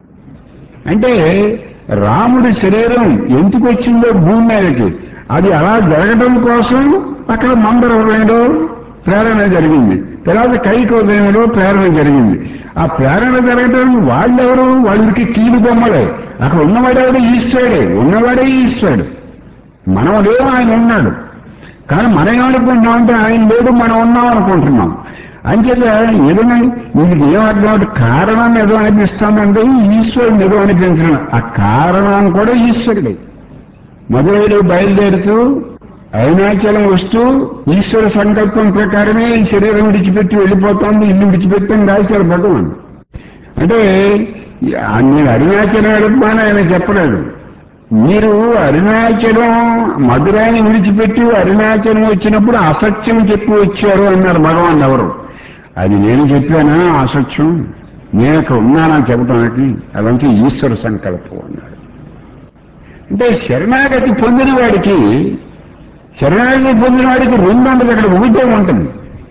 అంటే రాముడి శరీరం ఎందుకు వచ్చిందో భూమి మీదకి అది అలా జరగడం కోసం అక్కడ మందర హృదయంలో ప్రేరణ జరిగింది తర్వాత కైక హృదయంలో ప్రేరణ జరిగింది ఆ ప్రేరణ జరగడం వాళ్ళెవరు వాళ్ళకి కీలు బొమ్మలే అక్కడ ఉన్నవాడెవడు ఈశ్వరుడే ఉన్నవాడే ఈశ్వరుడు మనం లేవు ఆయన ఉన్నాడు కానీ మనం ఏమనుకుంటున్నాం అంటే ఆయన లేడు మనం ఉన్నాం అనుకుంటున్నాం అంచేత ఏదైనా మీకు ఏమర్థం అంటే కారణం ఏదో అనిపిస్తామంటే ఈశ్వరుడు ఏదో అనిపించడం ఆ కారణం కూడా ఈశ్వరుడే మొదలైన బయలుదేరుతూ అరుణాచలం వస్తూ ఈశ్వర సంకల్పం ప్రకారమే ఈ శరీరం విడిచిపెట్టి వెళ్ళిపోతోంది ఇల్లు విడిచిపెట్టని రాశారు భగవాన్ అంటే ఆ నేను అరుణాచలం వెళుతున్నాను ఆయన చెప్పలేదు మీరు అరుణాచలం మధురాన్ని విడిచిపెట్టి అరుణాచలం వచ్చినప్పుడు అసత్యం చెప్పి వచ్చారు అన్నారు భగవాన్ ఎవరు అది నేను చెప్పానా అసత్యం నేను అక్కడ ఉన్నానని చెప్పడానికి అదంతా ఈశ్వర సంకల్పం అన్నాడు అంటే శరణాగతి పొందిన వాడికి శరణాగతి పొందిన వాడికి రెండు ఉండదు అక్కడ ఒకటే ఉంటుంది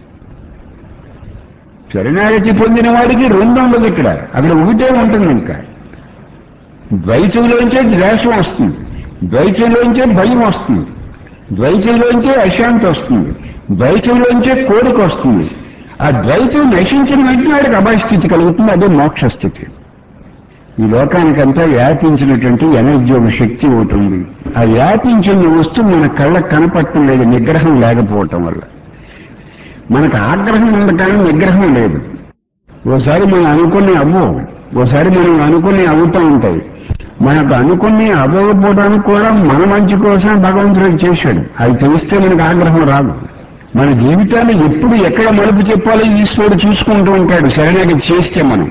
శరణాగతి పొందిన వాడికి రెండు ఉండదు ఇక్కడ అక్కడ ఒకటే ఉంటుంది ఇంకా ద్వైతంలోంచే ద్వేషం వస్తుంది ద్వైతంలోంచే భయం వస్తుంది ద్వైతంలోంచే అశాంతి వస్తుంది ద్వైతంలోంచే కోరిక వస్తుంది ఆ ద్వైతం నశించిన వెంటనే వాడికి అభయస్థితి కలుగుతుంది అదే మోక్ష స్థితి ఈ లోకానికంతా వ్యాపించినటువంటి ఎనర్జీ ఒక శక్తి ఒకటి ఉంది ఆ వ్యాపించిన వస్తువు మన కళ్ళకు కనపడటం లేదు నిగ్రహం లేకపోవటం వల్ల మనకు ఆగ్రహం ఉంది కానీ నిగ్రహం లేదు ఓసారి మనం అనుకుని అవ్వవు ఓసారి మనం అనుకుని అవుతూ ఉంటాయి మనకు అనుకుని అవ్వకపోవడానికి కూడా మన మంచి కోసం భగవంతుడు చేశాడు అది తెలిస్తే మనకు ఆగ్రహం రాదు మన జీవితాన్ని ఎప్పుడు ఎక్కడ మలుపు చెప్పాలో ఈశ్వరుడు చూసుకుంటూ ఉంటాడు శరణాగతి చేస్తే మనం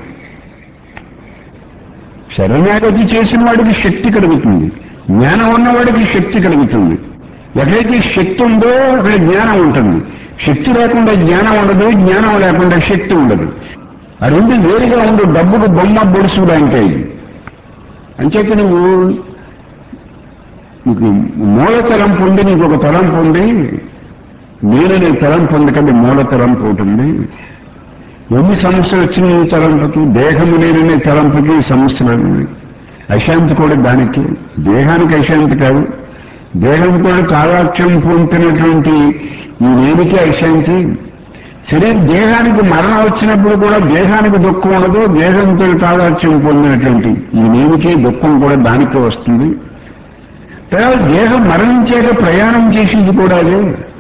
శరణాగతి చేసిన వాడికి శక్తి కలుగుతుంది జ్ఞానం ఉన్నవాడికి శక్తి కలుగుతుంది ఎక్కడైతే శక్తి ఉందో అక్కడ జ్ఞానం ఉంటుంది శక్తి లేకుండా జ్ఞానం ఉండదు జ్ఞానం లేకుండా శక్తి ఉండదు ఆ రెండు వేరుగా ఉండు డబ్బుకు బొమ్మ బొడుసుడు అంటే అంచేత నువ్వు నీకు మూల తలంపు ఉంది నీకు ఒక తలంపు ఉంది నేననే తలంపు ఉంది కదా మూల తలంపు ఉంటుంది ఎన్ని సమస్యలు వచ్చినాయి ఈ తలంపుకి దేహము లేననే తలంపుకి సమస్యలు అశాంతి కూడా దానికి దేహానికి అశాంతి కాదు దేహం కూడా తాదాక్ష్యం పొందుతున్నటువంటి ఈ నేనికే అశాంతి శరీర దేహానికి మరణం వచ్చినప్పుడు కూడా దేహానికి దుఃఖం ఉండదు దేహంతో తాదాక్ష్యం పొందినటువంటి ఈ నేనికే దుఃఖం కూడా దానికే వస్తుంది తర్వాత దేహం మరణించాక ప్రయాణం చేసేది కూడా అదే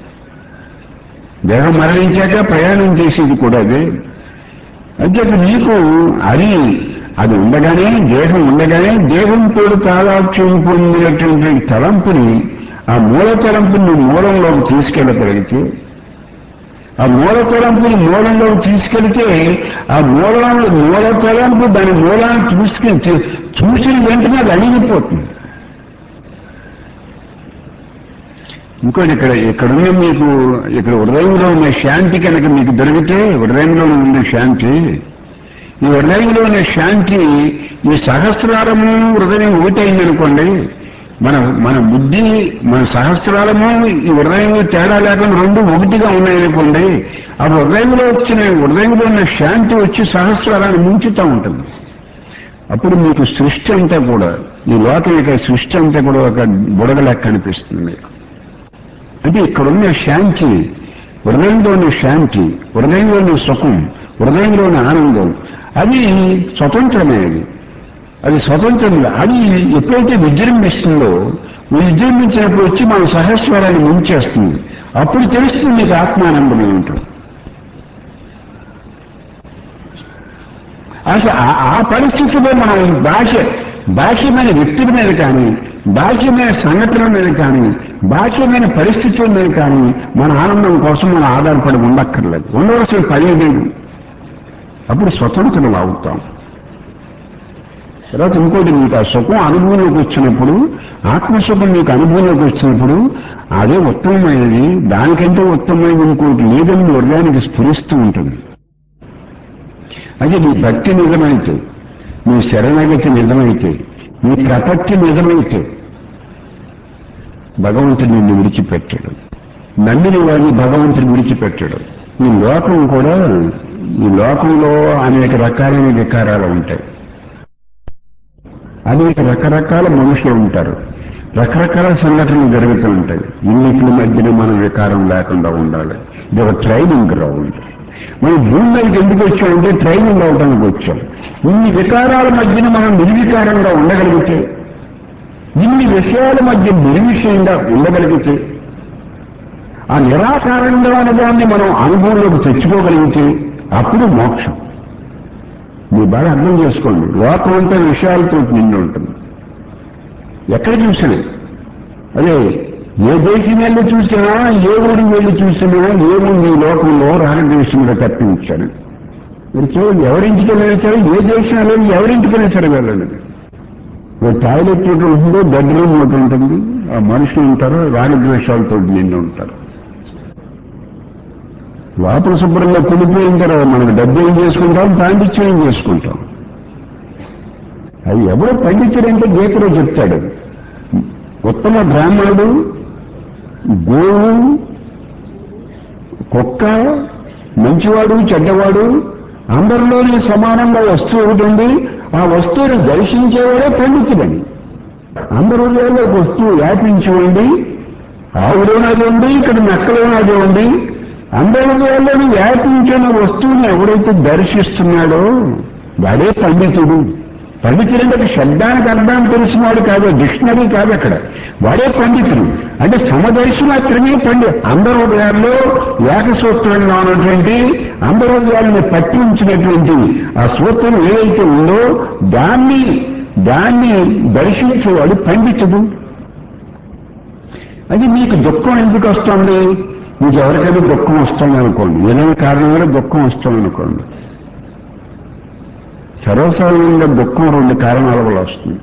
దేహం మరణించాక ప్రయాణం చేసేది కూడా అదే అంచేత నీకు అది అది ఉండగానే దేహం ఉండగానే దేహంతో తాదాత్యం పొందినటువంటి తలంపుని ఆ మూల తలంపుని నువ్వు మూలంలోకి తీసుకెళ్ళగలిగితే ఆ మూల తలంపుని మూలంలో తీసుకెళ్తే ఆ మూలం మూల తలంపు దాని మూలాన్ని చూసుకుని చూసిన వెంటనే అది అణిగిపోతుంది ఇంకోటి ఇక్కడ ఇక్కడున్న మీకు ఇక్కడ హృదయంలో ఉన్న శాంతి కనుక మీకు దొరికితే హృదయంలో ఉన్న శాంతి ఈ హృదయంలో ఉన్న శాంతి ఈ సహస్రారము హృదయం ఒకటైందనుకోండి మన మన బుద్ధి మన సహస్రారము ఈ హృదయంలో తేడా లేకుండా రెండు ఒకటిగా ఉన్నాయనుకోండి ఆ హృదయంలో వచ్చిన హృదయంలో ఉన్న శాంతి వచ్చి సహస్రారాన్ని ముంచుతూ ఉంటుంది అప్పుడు మీకు సృష్టి అంతా కూడా ఈ లోకం యొక్క సృష్టి అంతా కూడా ఒక బుడగ లెక్క అనిపిస్తుంది మీకు అంటే ఇక్కడున్న శాంతి హృదయంలోని శాంతి హృదయంలోని సుఖం హృదయంలోని ఆనందం అది స్వతంత్రమైనది అది స్వతంత్రం అది ఎప్పుడైతే విజృంభిస్తుందో విజృంభించినప్పుడు వచ్చి మన సహస్వరాన్ని ముంచేస్తుంది అప్పుడు తెలుస్తుంది మీకు ఆత్మానందం ఏమిటో అసలు ఆ- ఆ పరిస్థితిలో మనం భాష బాహ్యమైన వ్యక్తుల మీద కానీ బాహ్యమైన సంఘటనల మీద కానీ బాహ్యమైన పరిస్థితుల మీద కానీ మన ఆనందం కోసం మనం ఆధారపడి ఉండక్కర్లేదు ఉండవలసిన పని లేదు అప్పుడు స్వతంత్రులు అవుతాం తర్వాత ఇంకోటి మీకు ఆ సుఖం అనుభవంలోకి వచ్చినప్పుడు ఆత్మసుఖం మీకు అనుభవంలోకి వచ్చినప్పుడు అదే ఉత్తమమైనది దానికంటే ఉత్తమమైనది ఇంకోటి లేదని మీ వర్గానికి స్ఫురిస్తూ ఉంటుంది అదే మీ భక్తి నిజమైతే మీ శరణగతి నిజమైతే మీ ప్రపత్తి నిజమైతే భగవంతుడు నిన్ను విడిచిపెట్టాడు నమ్మిన వారిని భగవంతుడు విడిచిపెట్టాడు ఈ లోకం కూడా ఈ లోకంలో అనేక రకాలైన వికారాలు ఉంటాయి అనేక రకరకాల మనుషులు ఉంటారు రకరకాల సంఘటనలు జరుగుతూ ఉంటాయి ఇన్నిటి మధ్యన మనం వికారం లేకుండా ఉండాలి ఇది ఒక ట్రైనింగ్ గ్రౌండ్ మనం భూమి మీదకి ఎందుకు వచ్చామంటే ట్రైనింగ్ అవడానికి వచ్చాం ఇన్ని వికారాల మధ్యన మనం నిర్వికారంగా ఉండగలిగితే ఇన్ని విషయాల మధ్య నిర్విషయంగా ఉండగలిగితే ఆ నిరాకారంగా అనే దాన్ని మనం అనుభవంలోకి తెచ్చుకోగలిగితే అప్పుడు మోక్షం మీరు బాగా అర్థం చేసుకోండి లోకం అంతా విషయాలతో నిండి ఉంటుంది ఎక్కడ చూసినా అదే ఏ దేశం వెళ్ళి చూసినా ఏ ఊరికి వెళ్ళి చూసినా ఏముంది ఈ లోకంలో రాగద్వేషములు తప్పించాడు మీరు చూడండి ఎవరింటికి వెళ్ళినా సరే ఏ దేశం వెళ్ళి ఎవరింటికి వెళ్ళినా సరే వెళ్ళండి ఓ టాయిలెట్ ఒకటి ఉంటుందో బెడ్రూమ్ ఒకటి ఉంటుంది ఆ మనుషులు ఉంటారు రాగద్వేషాలతో నిండి ఉంటారు లోపల శుభ్రంగా కులిపోయిన తర్వాత మనకు డబ్బు ఏం చేసుకుంటాం పాండిత్యం ఏం చేసుకుంటాం అది ఎవరు పండితుడంటే గీతలో చెప్తాడు ఉత్తమ బ్రాహ్మణుడు గోవు కుక్క మంచివాడు చెడ్డవాడు అందరిలోనే సమానంగా వస్తువు ఒకటి ఉంది ఆ వస్తువుని దర్శించేవాడే పండితుడని అందరి హృదయాల్లో ఒక వస్తువు వ్యాపించి ఉంది ఆవులోనది ఉంది ఇక్కడ నక్కలోనది ఉంది అందరి హృదయాల్లోనూ వ్యాపించిన వస్తువుని ఎవరైతే దర్శిస్తున్నాడో వాడే పండితుడు పండితుడు అంటే శబ్దానికి అర్థం తెలిసినవాడు కాదు డిక్షనరీ కాదు అక్కడ వాడే పండితుడు అంటే సమదర్శి మాత్రమే పండి అందరి హృదయాల్లో ఏకసూత్రంగా ఉన్నటువంటి అందరి హృదయాలను పట్టి ఉంచినటువంటి ఆ సూత్రం ఏదైతే ఉందో దాన్ని దాన్ని దర్శించేవాడు పండితుడు అది మీకు దుఃఖం ఎందుకు వస్తుంది మీకు ఎవరికైనా దుఃఖం వస్తుంది అనుకోండి ఏదైనా కారణం వల్ల దుఃఖం వస్తుంది అనుకోండి సర్వసాధారణంగా దుఃఖం రెండు కారణాల వల్ల వస్తుంది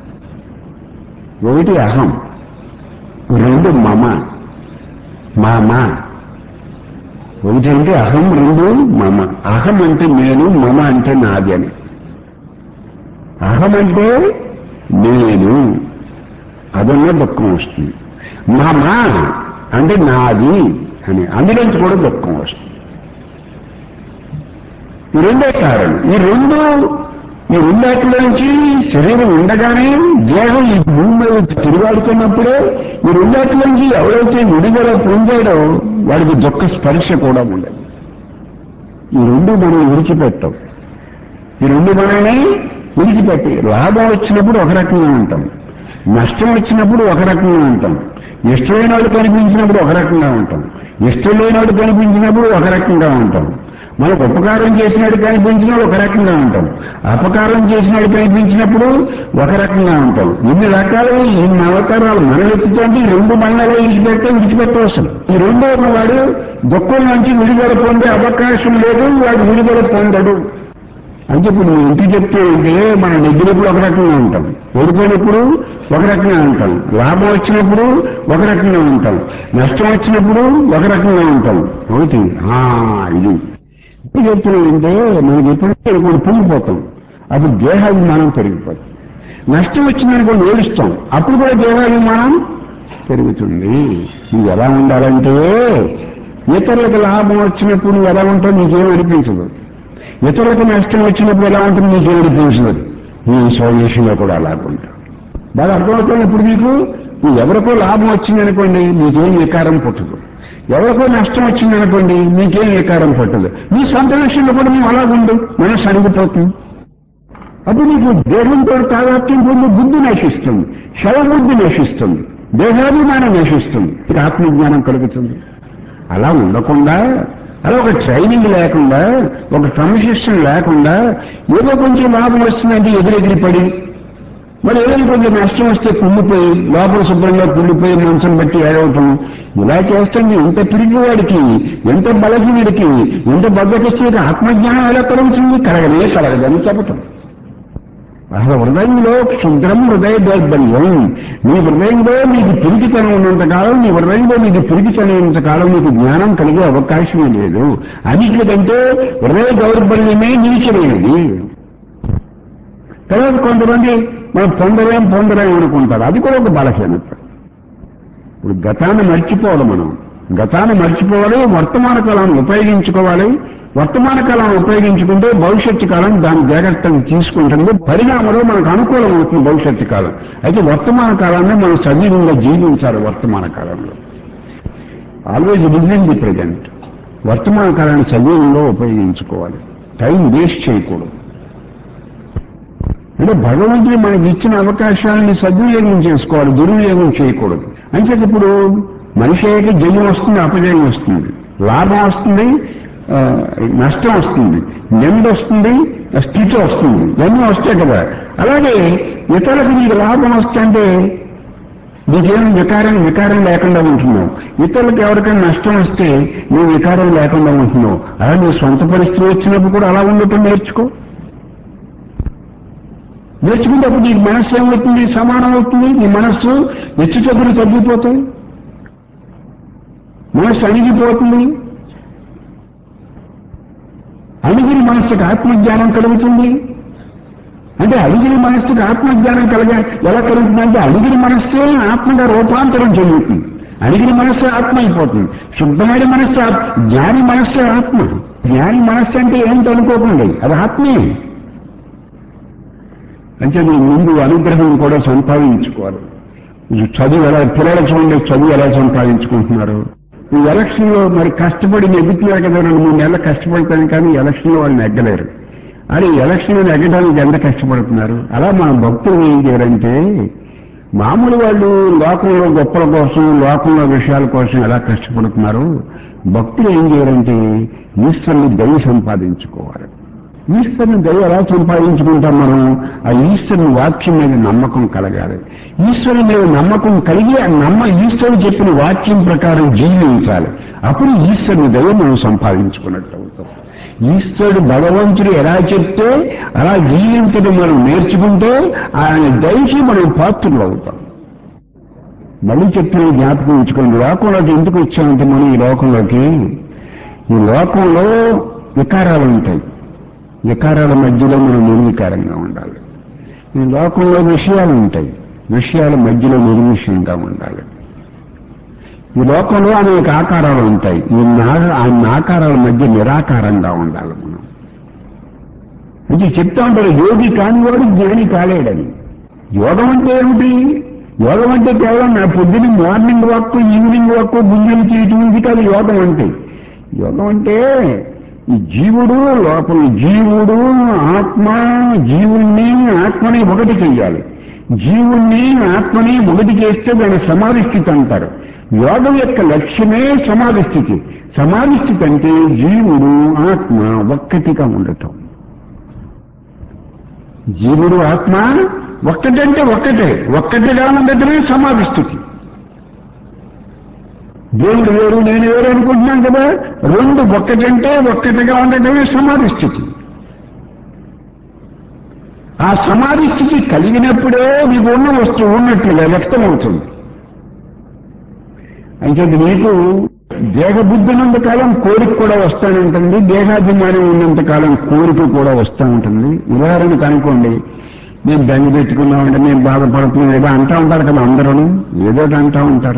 ఒకటి అహం రెండు మమ మామ ఒకటి అంటే అహం రెండు మమ అహం అంటే నేను మమ అంటే నాది అని అహం అంటే నేను అదన్నా దుఃఖం వస్తుంది మమ అంటే నాది అని అందులోంచి కూడా దుఃఖం వస్తుంది ఈ రెండే కారణం ఈ రెండు ఈ రెండాటిలో నుంచి శరీరం ఉండగానే దేహం ఈ భూమి మీద తిరుగాడుతున్నప్పుడే ఈ రెండాటి నుంచి ఎవరైతే విడుదల పొందాడో వాడికి దుఃఖ స్పర్శ కూడా ఉండదు ఈ రెండు మనం విడిచిపెట్టాం ఈ రెండు మనల్ని విడిచిపెట్టి లాభం వచ్చినప్పుడు ఒక రకంగా ఉంటాం నష్టం వచ్చినప్పుడు ఒక రకంగా ఉంటాం ఇష్టమైన వాళ్ళు కనిపించినప్పుడు ఒక రకంగా ఉంటాం ఇష్టం లేని వాళ్ళు కనిపించినప్పుడు ఒక రకంగా ఉంటాం మనకు ఉపకారం చేసినట్టు కనిపించినప్పుడు ఒక రకంగా ఉంటాం అపకారం చేసినట్టు కనిపించినప్పుడు ఒక రకంగా ఉంటాం ఇన్ని రకాలు ఇన్ని అవతారాలు మనం ఎత్తుతుంటే ఈ రెండు మండలం విడిచిపెడితే విడిచిపెట్టవలసిన ఈ రెండో వాడు దుఃఖం నుంచి విడుదల పొందే అవకాశం లేదు వాడు విడుదల పొందడు అంటే ఇప్పుడు నువ్వు ఇంటికి చెప్తే అంటే మన నెగ్గినప్పుడు ఒక రకంగా ఉంటాం ఓడిపోయినప్పుడు ఒక రకంగా ఉంటాం లాభం వచ్చినప్పుడు ఒక రకంగా ఉంటాం నష్టం వచ్చినప్పుడు ఒక రకంగా ఉంటాం ఒకటి ఆ, ఇది ఇప్పుడు చెప్తున్నానంటే మనకి ఎప్పుడైతే మనం పొంగిపోతాం అప్పుడు దేహాభిమానం పెరిగిపోతుంది నష్టం వచ్చిందనుకోండి ఏడుస్తాం అప్పుడు కూడా దేహాభిమానం పెరుగుతుంది నువ్వు ఎలా ఉండాలంటే ఇతరులకు లాభం వచ్చినప్పుడు నువ్వు ఎలా ఉంటావు నీకేం అనిపించదు ఇతరులకు నష్టం వచ్చినప్పుడు ఎలా ఉంటుంది నీకేం అనిపించదు నీ స్వదేశంలో కూడా అలాగుంటావు బాగా అర్థమవుతుంది ఇప్పుడు నీకు నువ్వు ఎవరికో లాభం వచ్చిందనుకోండి నీకేం వికారం పుట్టదు ఎవరికో నష్టం వచ్చిందనుకోండి నీకేం వికారం పుట్టదు నీ సొంత విషయంలో కూడా నువ్వు అలాగుండు మనసు అణిగిపోతుంది అప్పుడు నీకు దేహంతో తాదాత్యం పొంది బుద్ధి నశిస్తుంది శవబుద్ధి నశిస్తుంది దేహాభిమానం నశిస్తుంది ఇక ఆత్మజ్ఞానం కలుగుతుంది అలా ఉండకుండా అలా ఒక ట్రైనింగ్ లేకుండా ఒక క్రమశిక్షణ లేకుండా ఏదో కొంచెం లాభం వస్తుందంటే ఎదురెగిరి పడి మరి ఏదైనా కొంచెం నష్టం వస్తే కుళ్ళిపోయి లోపల శుభ్రంగా కుళ్ళిపోయి మంచం బట్టి ఏడవటం ఇలా చేస్తుంది ఎంత పిరిగివాడికి ఎంత బలహీనుడికి ఎంత బద్దకిస్తే ఆత్మజ్ఞానం ఎలా కలుగుతుంది కలగనే కలగదని చెప్పటం అసలు హృదయంలో క్షుద్రం హృదయ దౌర్బల్యం నీ హృదయంలో నీకు పిరికితనం ఉన్నంతకాలం నీ హృదయంలో నీకు పిరికితనం ఉన్నంతకాలం నీకు జ్ఞానం కలిగే అవకాశమే లేదు అన్నిటికంటే హృదయ దౌర్బల్యమే నీచమైనది తర్వాత కొంతమంది మనం పొందలేం పొందలేం అనుకుంటారు అది కూడా ఒక బలహీనత ఇప్పుడు గతాన్ని మర్చిపోవాలి మనం గతాన్ని మర్చిపోవాలి వర్తమాన కాలాన్ని ఉపయోగించుకోవాలి వర్తమాన కాలాన్ని ఉపయోగించుకుంటే భవిష్యత్తు కాలం దాని జాగ్రత్తలు తీసుకుంటుంది పరిణామంలో మనకు అనుకూలం అవుతుంది భవిష్యత్తు కాలం అయితే వర్తమాన కాలాన్ని మనం సజీవంగా జీవించాలి వర్తమాన కాలంలో ఆల్వేజ్ లివింగ్ ది ప్రజెంట్ వర్తమాన కాలాన్ని సజీవంగా ఉపయోగించుకోవాలి టైం వేస్ట్ చేయకూడదు అంటే భగవంతుడు మనకి ఇచ్చిన అవకాశాలని సద్వినియోగం చేసుకోవాలి దుర్వినియోగం చేయకూడదు అంటే ఇప్పుడు మనిషి అయ్యాక జయం వస్తుంది అపజయం వస్తుంది లాభం వస్తుంది ఆ, నష్టం వస్తుంది నింద వస్తుంది స్థితి వస్తుంది ఇవన్నీ వస్తాయి కదా అలాగే ఇతరులకు నీకు లాభం వస్తుంటే నీకేం వికారం వికారం లేకుండా ఉంటున్నావు ఇతరులకు ఎవరికైనా నష్టం వస్తే నువ్వు వికారం లేకుండా ఉంటున్నావు అలా నీ సొంత పరిస్థితి వచ్చినప్పుడు కూడా అలా ఉండటం నేర్చుకో నేర్చుకుంటే అప్పుడు నీకు మనస్సు ఏమవుతుంది సమానం అవుతుంది నీ మనస్సు హెచ్చుతగ్గులు తగ్గిపోతాయి మనస్సు అణిగిపోతుంది అణిగిన మనస్సుకు ఆత్మజ్ఞానం కలుగుతుంది అంటే అడిగిన మనస్సుకు ఆత్మజ్ఞానం కలగ ఎలా కలుగుతుందంటే అడిగిన మనస్సే ఆత్మగా రూపాంతరం చెందుతుంది అడిగిన మనస్సు ఆత్మ అయిపోతుంది శుద్ధమైన మనస్సు ఆత్- జ్ఞాని మనస్సు ఆత్మ జ్ఞాని మనస్సు అంటే ఏంటి అనుకోకండి అది ఆత్మే అంటే మీరు ముందు అనుగ్రహం కూడా సంపాదించుకోవాలి ఇది చదువు ఎలా పిల్లలు చూడండి చదువు ఎలా సంపాదించుకుంటున్నారు ఈ ఎలక్షన్ లో మరి కష్టపడి నెగ్గుతున్నారు కదా రెండు మూడు నెలలు కష్టపడతాను కానీ ఎలక్షన్ లో వాళ్ళు నెగ్గలేరు అని ఎలక్షన్ లో నెగ్గడానికి ఎంత కష్టపడుతున్నారు అలా మన భక్తులు ఏం చేయాలంటే మామూలు వాళ్ళు లోకంలో గొప్పల కోసం లోకంలో విషయాల కోసం ఎలా కష్టపడుతున్నారు భక్తులు ఏం చేయాలంటే ఈశ్వరుని దయ సంపాదించుకోవాలి ఈశ్వరుని దయ ఎలా సంపాదించుకుంటాం మనం ఆ ఈశ్వరుని వాక్యం మీద నమ్మకం కలగాలి ఈశ్వరుని మీద నమ్మకం కలిగి ఆ నమ్మ ఈశ్వరుడు చెప్పిన వాక్యం ప్రకారం జీవించాలి అప్పుడు ఈశ్వరుని దయ మనం సంపాదించుకున్నట్టు అవుతాం ఈశ్వరుడు భగవంతుడు ఎలా చెప్తే అలా జీవించడం మనం నేర్చుకుంటే ఆయన దయకి మనం పాత్రులు అవుతాం మళ్ళీ చెప్పిన జ్ఞాపకం ఉంచుకోండి లోకంలోకి ఎందుకు వచ్చామంటే మనం ఈ లోకంలోకి ఈ లోకంలో వికారాలు ఉంటాయి వికారాల మధ్యలో మనం నిర్వికారంగా ఉండాలి ఈ లోకంలో విషయాలు ఉంటాయి విషయాల మధ్యలో నిర్విషయంగా ఉండాలి ఈ లోకంలో అనేక ఆకారాలు ఉంటాయి ఈ నా- ఆ ఆకారాల మధ్య నిరాకారంగా ఉండాలి మనం ఇది చెప్తా ఉంటారు యోగి కానివాడు జ్ఞాని కాలేడని యోగం అంటే ఏమిటి యోగం అంటే కేవలం నా పొద్దున మార్నింగ్ వాక్ ఈవినింగ్ వాక్ గుంజలు చేయటం ఇది కాదు యోగం అంటే యోగం అంటే ఈ జీవుడు లోపల జీవుడు ఆత్మ జీవుణ్ణి ఆత్మని ఒకటి చెయ్యాలి జీవుణ్ణి ఆత్మని ఒకటి చేస్తే దాని సమాధి స్థితి అంటారు యోగం యొక్క లక్ష్యమే సమాధి స్థితి సమాధి స్థితి అంటే జీవుడు ఆత్మ ఒక్కటిగా ఉండటం జీవుడు ఆత్మ ఒక్కటంటే ఒక్కటే ఒక్కటిగా ఉండటమే సమాధి స్థితి దేవుడు వేరు నేను వేరు అనుకుంటున్నాం కదా రెండు ఒక్కటంటే ఒక్కటిగా ఉండటమే సమాధి స్థితి ఆ సమాధి స్థితి కలిగినప్పుడే నీకు ఉన్న వస్తువు ఉన్నట్లుగా వ్యక్తమవుతుంది అయితే నీకు దేహబుద్ధి ఉన్నంత కాలం కోరిక కూడా వస్తూనే ఉంటుంది దేహాభిమానం ఉన్నంత కాలం కోరిక కూడా వస్తూ ఉంటుంది ఉదాహరణకు అనుకోండి మేము బెంగ పెట్టుకున్నామంటే మేము బాధపడుతున్నాం ఏదో అంటా ఉంటారు కదా అందరూ ఏదో ఒకటి అంటా ఉంటారు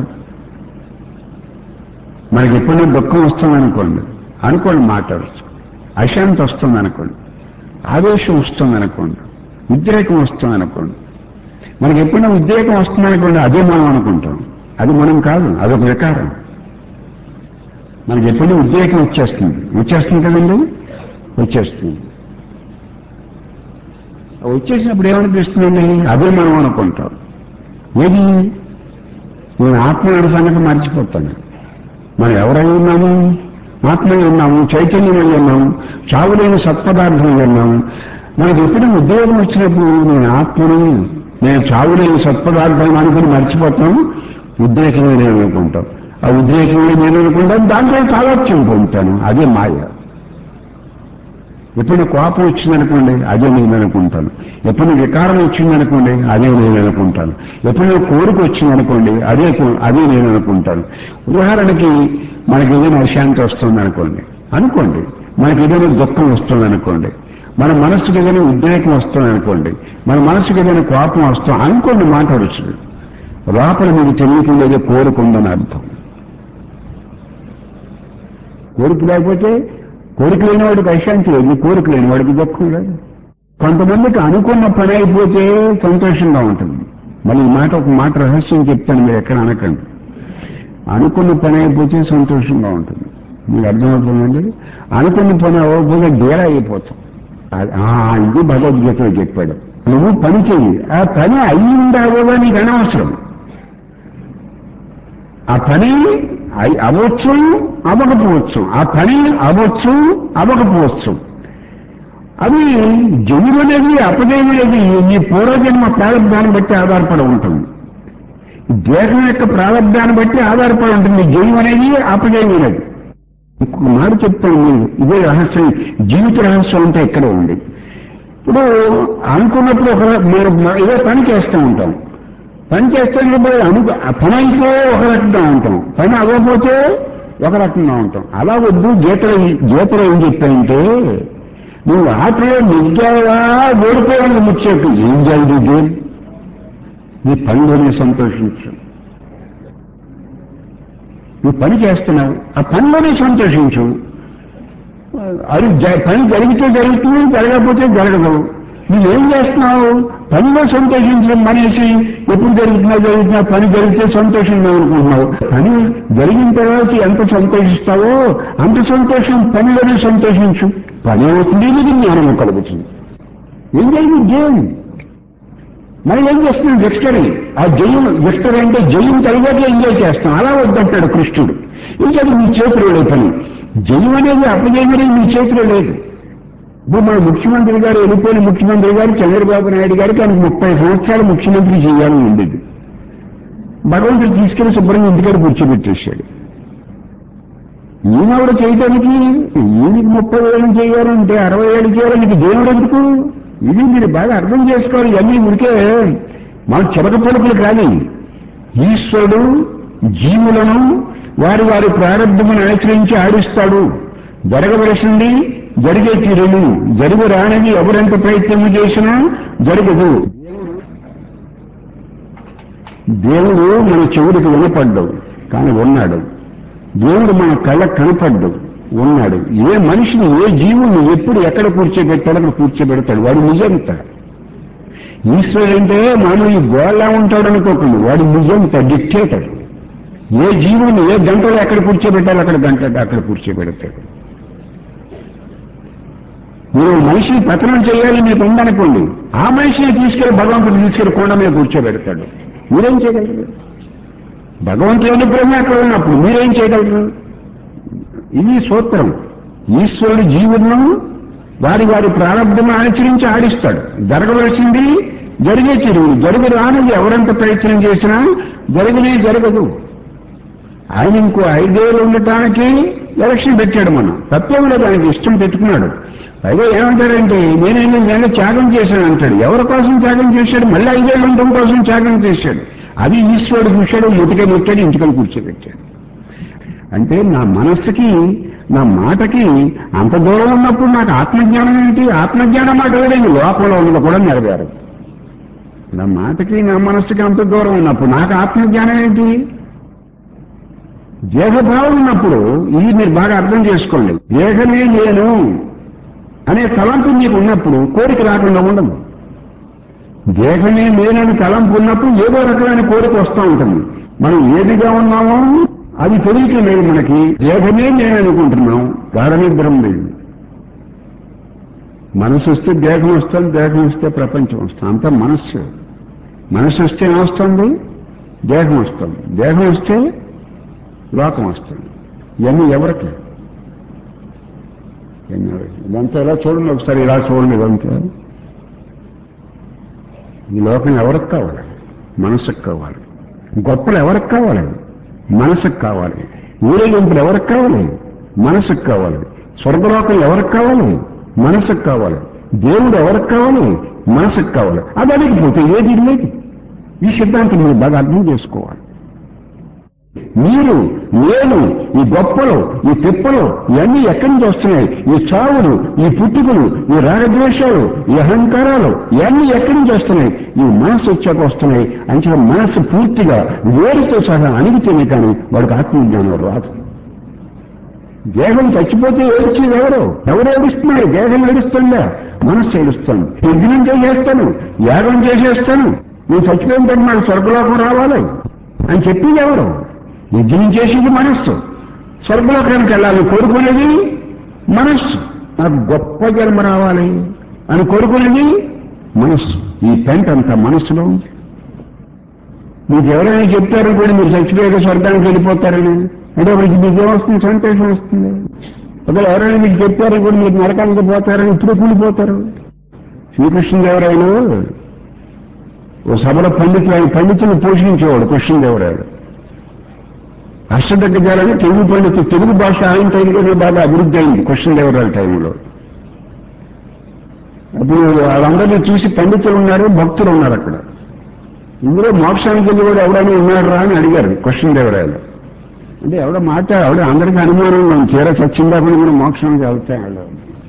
మనకి ఎప్పుడైనా దుఃఖం వస్తుందనుకోండి అనుకోండి మాట్లాడచ్చు అశాంతి వస్తుంది అనుకోండి ఆవేశం వస్తుంది అనుకోండి ఉద్రేకం వస్తుంది అనుకోండి మనకి ఎప్పుడైనా ఉద్రేకం వస్తుంది అనుకోండి అదే మనం అనుకుంటాం అది మనం కాదు అదొక వికారం మనకి ఎప్పుడైనా ఉద్రేకం వచ్చేస్తుంది వచ్చేస్తుంది కదండి వచ్చేస్తుంది వచ్చేసినప్పుడు ఏమనిపిస్తుందండి అదే మనం అనుకుంటాం ఏది నేను ఆత్మ సంగతి మర్చిపోతాను మనం ఎవరై ఉన్నాము ఆత్మై ఉన్నాము చైతన్యమై ఉన్నాము చావులేని సత్పదార్థమై ఉన్నాము మనకు ఎప్పుడైనా ఉద్యోగం వచ్చినప్పుడు నేను ఆత్మను నేను చావులేని సత్పదార్థం అనుకుని మర్చిపోతాం ఉద్రేకమే నేను అనుకుంటాం ఆ ఉద్రేకమే నేను అనుకుంటాను దాంట్లో తాలక్ష్యం పొందుతాను అదే మాయ ఎప్పుడైనా కోపం వచ్చిందనుకోండి అదే నేను అనుకుంటాను ఎప్పుడైనా వికారం వచ్చిందనుకోండి అదే నేను అనుకుంటాను ఎప్పుడైనా కోరిక వచ్చిందనుకోండి అదే కో- అదే నేను అనుకుంటాను ఉదాహరణకి మనకి ఏదైనా అశాంతి వస్తుంది అనుకోండి అనుకోండి మనకి ఏదైనా దుఃఖం వస్తుంది అనుకోండి మన మనసుకి ఏదైనా ఉద్రేకం వస్తుంది అనుకోండి మన మనసుకి ఏదైనా కోపం వస్తుంది అనుకోండి మాట్లాడచ్చు లోపల మీకు తెలియకుండా ఏదో కోరుకుందని అర్థం కోరిక లేకపోతే కోరిక లేని వాడికి అశాంతి లేదు కోరిక లేని వాడికి దుఃఖం లేదు కొంతమందికి అనుకున్న పని అయిపోతే సంతోషంగా ఉంటుంది మళ్ళీ ఈ మాట ఒక మాట రహస్యం చెప్తాను మీరు ఎక్కడ అనకండి అనుకున్న పని అయిపోతే సంతోషంగా ఉంటుంది మీకు అర్థమవుతుందండి అనుకున్న పని అవ్వకపోతే డేరా అయిపోతాం అది- ఆ, ఇది భగవద్గీతలో చెప్పాడు నువ్వు పని చెయ్యి ఆ పని అయ్యిందా అవ్వదా నీకు అనవసరం ఆ పని అయి- అవ్వచ్చు అవ్వకపోవచ్చు ఆ పని అవ్వచ్చు అవ్వకపోవచ్చు అది జయుడు అనేది అపజయం అనేది నీ పూర్వజన్మ ప్రారంభాన్ని బట్టి ఆధారపడి ఉంటుంది దేశం యొక్క ప్రారంభాన్ని బట్టి ఆధారపడి ఉంటుంది జయం అనేది అపజయం అనేది ఇంకొక మాట చెప్తాను మీరు ఇదే రహస్యం జీవిత రహస్యం అంతా ఇక్కడే ఉంది ఇప్పుడు అనుకున్నప్పుడు ఒక మీరు ఏదో పని చేస్తూ ఉంటాం పని చేస్తున్నప్పుడు అను ఆ పని అయితే ఒక రకంగా ఉంటాం పని అవ్వకపోతే ఒక రకంగా ఉంటాం అలా వద్దు గీతలో గీతలో ఏం చెప్పాయంటే నువ్వు ఆటలో నెగ్గావా ఓడిపోయాలని ముచ్చేట్టు ఏం జరిగింది గేమ్ నీ పనిలోనే సంతోషించు నువ్వు పని చేస్తున్నావు ఆ పనిలోనే సంతోషించు అది జ- పని జరిగితే జరుగుతుంది జరగకపోతే జరగదు నువ్వేం చేస్తున్నావు పనిలో సంతోషించడం మనిషి ఎప్పుడు జరుగుతున్నా జరుగుతున్నా పని జరిగితే సంతోషంగా అనుకుంటున్నావు పని జరిగిన తర్వాత ఎంత సంతోషిస్తావో అంత సంతోషం పనిలోనే సంతోషించు పని అవుతుంది నీకు జ్ఞానం కలుగుతుంది ఏం జరిగింది జయం మరి ఏం చేస్తున్నాం విక్టరీ ఆ జయం విక్టరీ అంటే జయం తర్వాత ఎంజాయ్ చేస్తాం అలా వద్దంటాడు కృష్ణుడు ఇంకా అది మీ చేతిలో లేదు పని జయం అనేది అపజయం అనేది మీ చేతిలో లేదు ఇప్పుడు మన ముఖ్యమంత్రి గారు వెళ్ళిపోయిన ముఖ్యమంత్రి గారు చంద్రబాబు నాయుడు గారికి ఆయనకు ముప్పై సంవత్సరాలు ముఖ్యమంత్రి చేయాలని ఉండేది భగవంతుడు తీసుకెళ్లి శుభ్రంగా ఇంటికాడ కూర్చోబెట్టేశాడు ఈయన కూడా చేయడానికి ఈయనకి ముప్పై వేలు చేయాలంటే అరవై ఏళ్ళు చేయాలని దేవుడు ఎందుకు ఇది మీరు బాగా అర్థం చేసుకోవాలి ఇవన్నీ ఉడికే మన చిరక పొలుపులు కాదు ఈశ్వరుడు జీవులను వారి వారి ప్రారంభమును ఆచరించి ఆడిస్తాడు జరగవలసింది జరిగే తీరును జరుగు రానిది ఎవరెంత ప్రయత్నం చేసినా జరగదు దేవుడు మన చెవుడికి వినపడ్డాడు కానీ ఉన్నాడు దేవుడు మన కళ్ళకు కనపడ్డు ఉన్నాడు ఏ మనిషిని ఏ జీవుని ఎప్పుడు ఎక్కడ కూర్చోబెట్టాలో అక్కడ కూర్చోబెడతాడు వాడు నిజంత ఈశ్వరుడు అంటే మామూలు ఈ గోళ్ళ ఉంటాడు అనుకోకుండా వాడు నిజంత డిక్టేటర్ ఏ జీవుని ఏ గంటలో ఎక్కడ కూర్చోబెట్టాలో అక్కడ గంట అక్కడ కూర్చోబెడతాడు మీరు మనిషిని పతనం చేయాలని మీకు ఉందనుకోండి ఆ మనిషిని తీసుకెళ్లి భగవంతుడు తీసుకెళ్లి కొండ మీద కూర్చోబెడతాడు మీరేం చేయగలరు భగవంతుడి అనుగ్రహం అక్కడ ఉన్నప్పుడు మీరేం చేయగలరు ఇది సూత్రం ఈశ్వరుడు జీవులను వారి వారి ప్రారంభం ఆచరించి ఆడిస్తాడు జరగవలసింది జరిగే చిరువు జరుగు రానిది ఎవరెంత ప్రయత్నం చేసినా జరగనే జరగదు ఆయన ఇంకో ఐదేళ్ళు ఉండటానికి ఎలక్షన్ పెట్టాడు మనం తప్పేం లేదు ఆయనకి ఇష్టం పెట్టుకున్నాడు పైగా ఏమంటాడంటే నేనైనా నేను త్యాగం చేశాను అంటాడు ఎవరి కోసం త్యాగం చేశాడు మళ్ళీ ఐదేళ్ళు ఉండటం కోసం త్యాగం చేశాడు అది ఈశ్వరుడు చూశాడు ముటిక ముట్టాడు ఇంటికని కూర్చోబెట్టాడు అంటే నా మనస్సుకి నా మాటకి అంత దూరం ఉన్నప్పుడు నాకు ఆత్మజ్ఞానం ఏంటి ఆత్మజ్ఞానం మాట వేరేంటి లోపల ఉన్నది కూడా నెరవేరదు నా మాటకి నా మనస్సుకి అంత దూరం ఉన్నప్పుడు నాకు ఆత్మజ్ఞానం ఏంటి దేహభావం ఉన్నప్పుడు ఇది మీరు బాగా అర్థం చేసుకోండి దేహమే నేను అనే తలంపు మీకు ఉన్నప్పుడు కోరిక రాకుండా ఉండదు దేహమే నేనని తలంపు ఉన్నప్పుడు ఏదో రకమైన కోరిక వస్తూ ఉంటుంది మనం ఏదిగా ఉన్నామో అది తెలియటం లేదు మనకి దేహమే నేను అనుకుంటున్నాం గాఢనిద్రం లేదు మనసు వస్తే దేహం వస్తుంది దేహం వస్తే ప్రపంచం వస్తుంది అంతా మనస్సు మనసు వస్తే ఏమొస్తుంది దేహం వస్తుంది దేహం వస్తే లోకం వస్తుంది ఇవన్నీ ఎవరికి ఇవన్నీ ఎవరికి? ఇదంతా ఇలా చూడండి ఒకసారి ఇలా చూడండి ఇదంతా ఈ లోకం ఎవరికి కావాలి మనసుకు కావాలి గొప్పలు ఎవరికి కావాలి మనసుకు కావాలి ఊరేగింపులు ఎవరికి కావాలి మనసుకు కావాలి స్వర్గలోకం ఎవరికి కావాలి మనసుకు కావాలి దేవుడు ఎవరికి కావాలి మనసుకు కావాలి అది అడిగిపోతే ఏది లేదు ఈ సిద్ధాంతం మీరు బాగా అర్థం చేసుకోవాలి మీరు నేను ఈ గొప్పలు ఈ తిప్పలు ఇవన్నీ ఎక్కడి నుంచి వస్తున్నాయి ఈ చావులు ఈ పుట్టుకులు ఈ రాగద్వేషాలు ఈ అహంకారాలు ఇవన్నీ ఎక్కడి నుంచి వస్తున్నాయి ఈ మనసు వచ్చాక వస్తున్నాయి అంటే మనసు పూర్తిగా వేరుతో సహా అణిగితేనే కానీ వాడికి ఆత్మజ్ఞానం రాదు దేహం చచ్చిపోతే ఏడ్చేది ఎవరు ఎవరు ఏడుస్తున్నారు దేహం ఏడుస్తుందా మనస్సు ఏడుస్తాను యజ్ఞం చేసేస్తాను యాగం చేసేస్తాను నేను చచ్చిపోయిన తర్వాత నాకు స్వర్గలోకం రావాలి అని చెప్పింది ఎవరు యజ్ఞం చేసేది మనస్సు స్వర్గలోకానికి వెళ్ళాలని కోరుకునేది మనస్సు నాకు గొప్ప జన్మ రావాలి అని కోరుకునేది మనస్సు ఈ పెంట అంతా మనస్సులో ఉంది మీకు ఎవరైనా చెప్తారు కూడా మీరు చచ్చిపోయాక స్వర్గానికి వెళ్ళిపోతారని అంటే మీకు మీకు ఏమొస్తుంది సంతోషం వస్తుంది ఒకవేళ ఎవరైనా మీకు చెప్పారు కూడా మీరు నరకానికి పోతారని ఇప్పుడు కూలిపోతారు శ్రీకృష్ణదేవరాయలు ఓ సభలో పండితులు ఆయన పండితులు పోషించేవాడు కృష్ణదేవరాయలు అష్టదగ్గజాలని తెలుగు పండితులు తెలుగు భాష ఆయన టైంలోనే బాగా అభివృద్ధి అయింది కృష్ణదేవరాయల టైంలో అప్పుడు వాళ్ళందరినీ చూసి పండితులు ఉన్నారు భక్తులు ఉన్నారు అక్కడ ఇందులో మోక్షానికి వెళ్ళి కూడా ఎవడైనా ఉన్నాడు రా అని అడిగారు కృష్ణదేవరాయలు అంటే ఎవడ మాట ఎవడ అందరికీ అనుమానం ఉంది. చీర సచ్చిందాకుండా కూడా మోక్షానికి వెళ్తాయి వాళ్ళు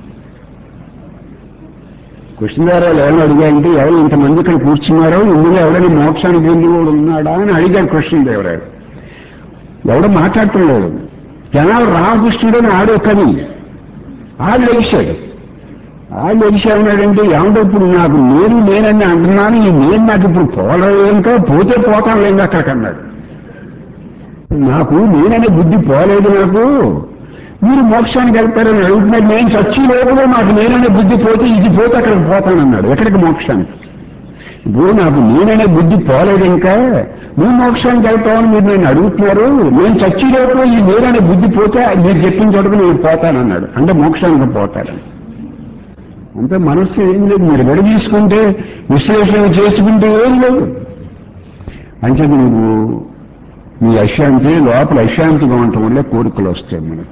కృష్ణదేవరాయలు ఏమని అడిగారంటే ఎవరు ఇంతమంది ఇక్కడ కూర్చున్నారో ఇందులో ఎవడైనా మోక్షానికి వెళ్ళి కూడా ఉన్నాడా అని అడిగారు కృష్ణదేవరాయలు ఎవడ మాట్లాడటం లేదు జనాలు రామకృష్ణుడు అని ఆడే కవి ఆడు లేచాడు ఆడు లేచాడన్నాడంటే ఏమంటే ఇప్పుడు నాకు నేను నేనని అంటున్నాను ఈ నేను నాకు ఇప్పుడు పోలేదు ఇంకా పోతే పోతాను లేదు అక్కడికి అన్నాడు నాకు నేననే బుద్ధి పోలేదు నాకు మీరు మోక్షానికి వెళ్తారని అడుగుతున్నారు నేను చచ్చి లోపల నాకు నేననే బుద్ధి పోతే ఇది పోతే అక్కడికి పోతానన్నాడు ఎక్కడికి మోక్షానికి ఇప్పుడు నాకు నేననే బుద్ధి పోలేదు ఇంకా నువ్వు మోక్షానికి వెళ్తావని మీరు నేను అడుగుతున్నారు నేను చచ్చి లోపల ఈ నేననే బుద్ధి పోతే మీరు చెప్పిన చోటుకు నేను పోతానన్నాడు అంటే మోక్షానికి పోతాడని అంటే మనస్సు ఏం లేదు మీరు విడ తీసుకుంటే విశ్లేషణ చేసుకుంటే ఏం లేదు అంటే నువ్వు నీ అశాంతి లోపల అశాంతిగా ఉండటం వల్ల కోరికలు వస్తాయి మనకు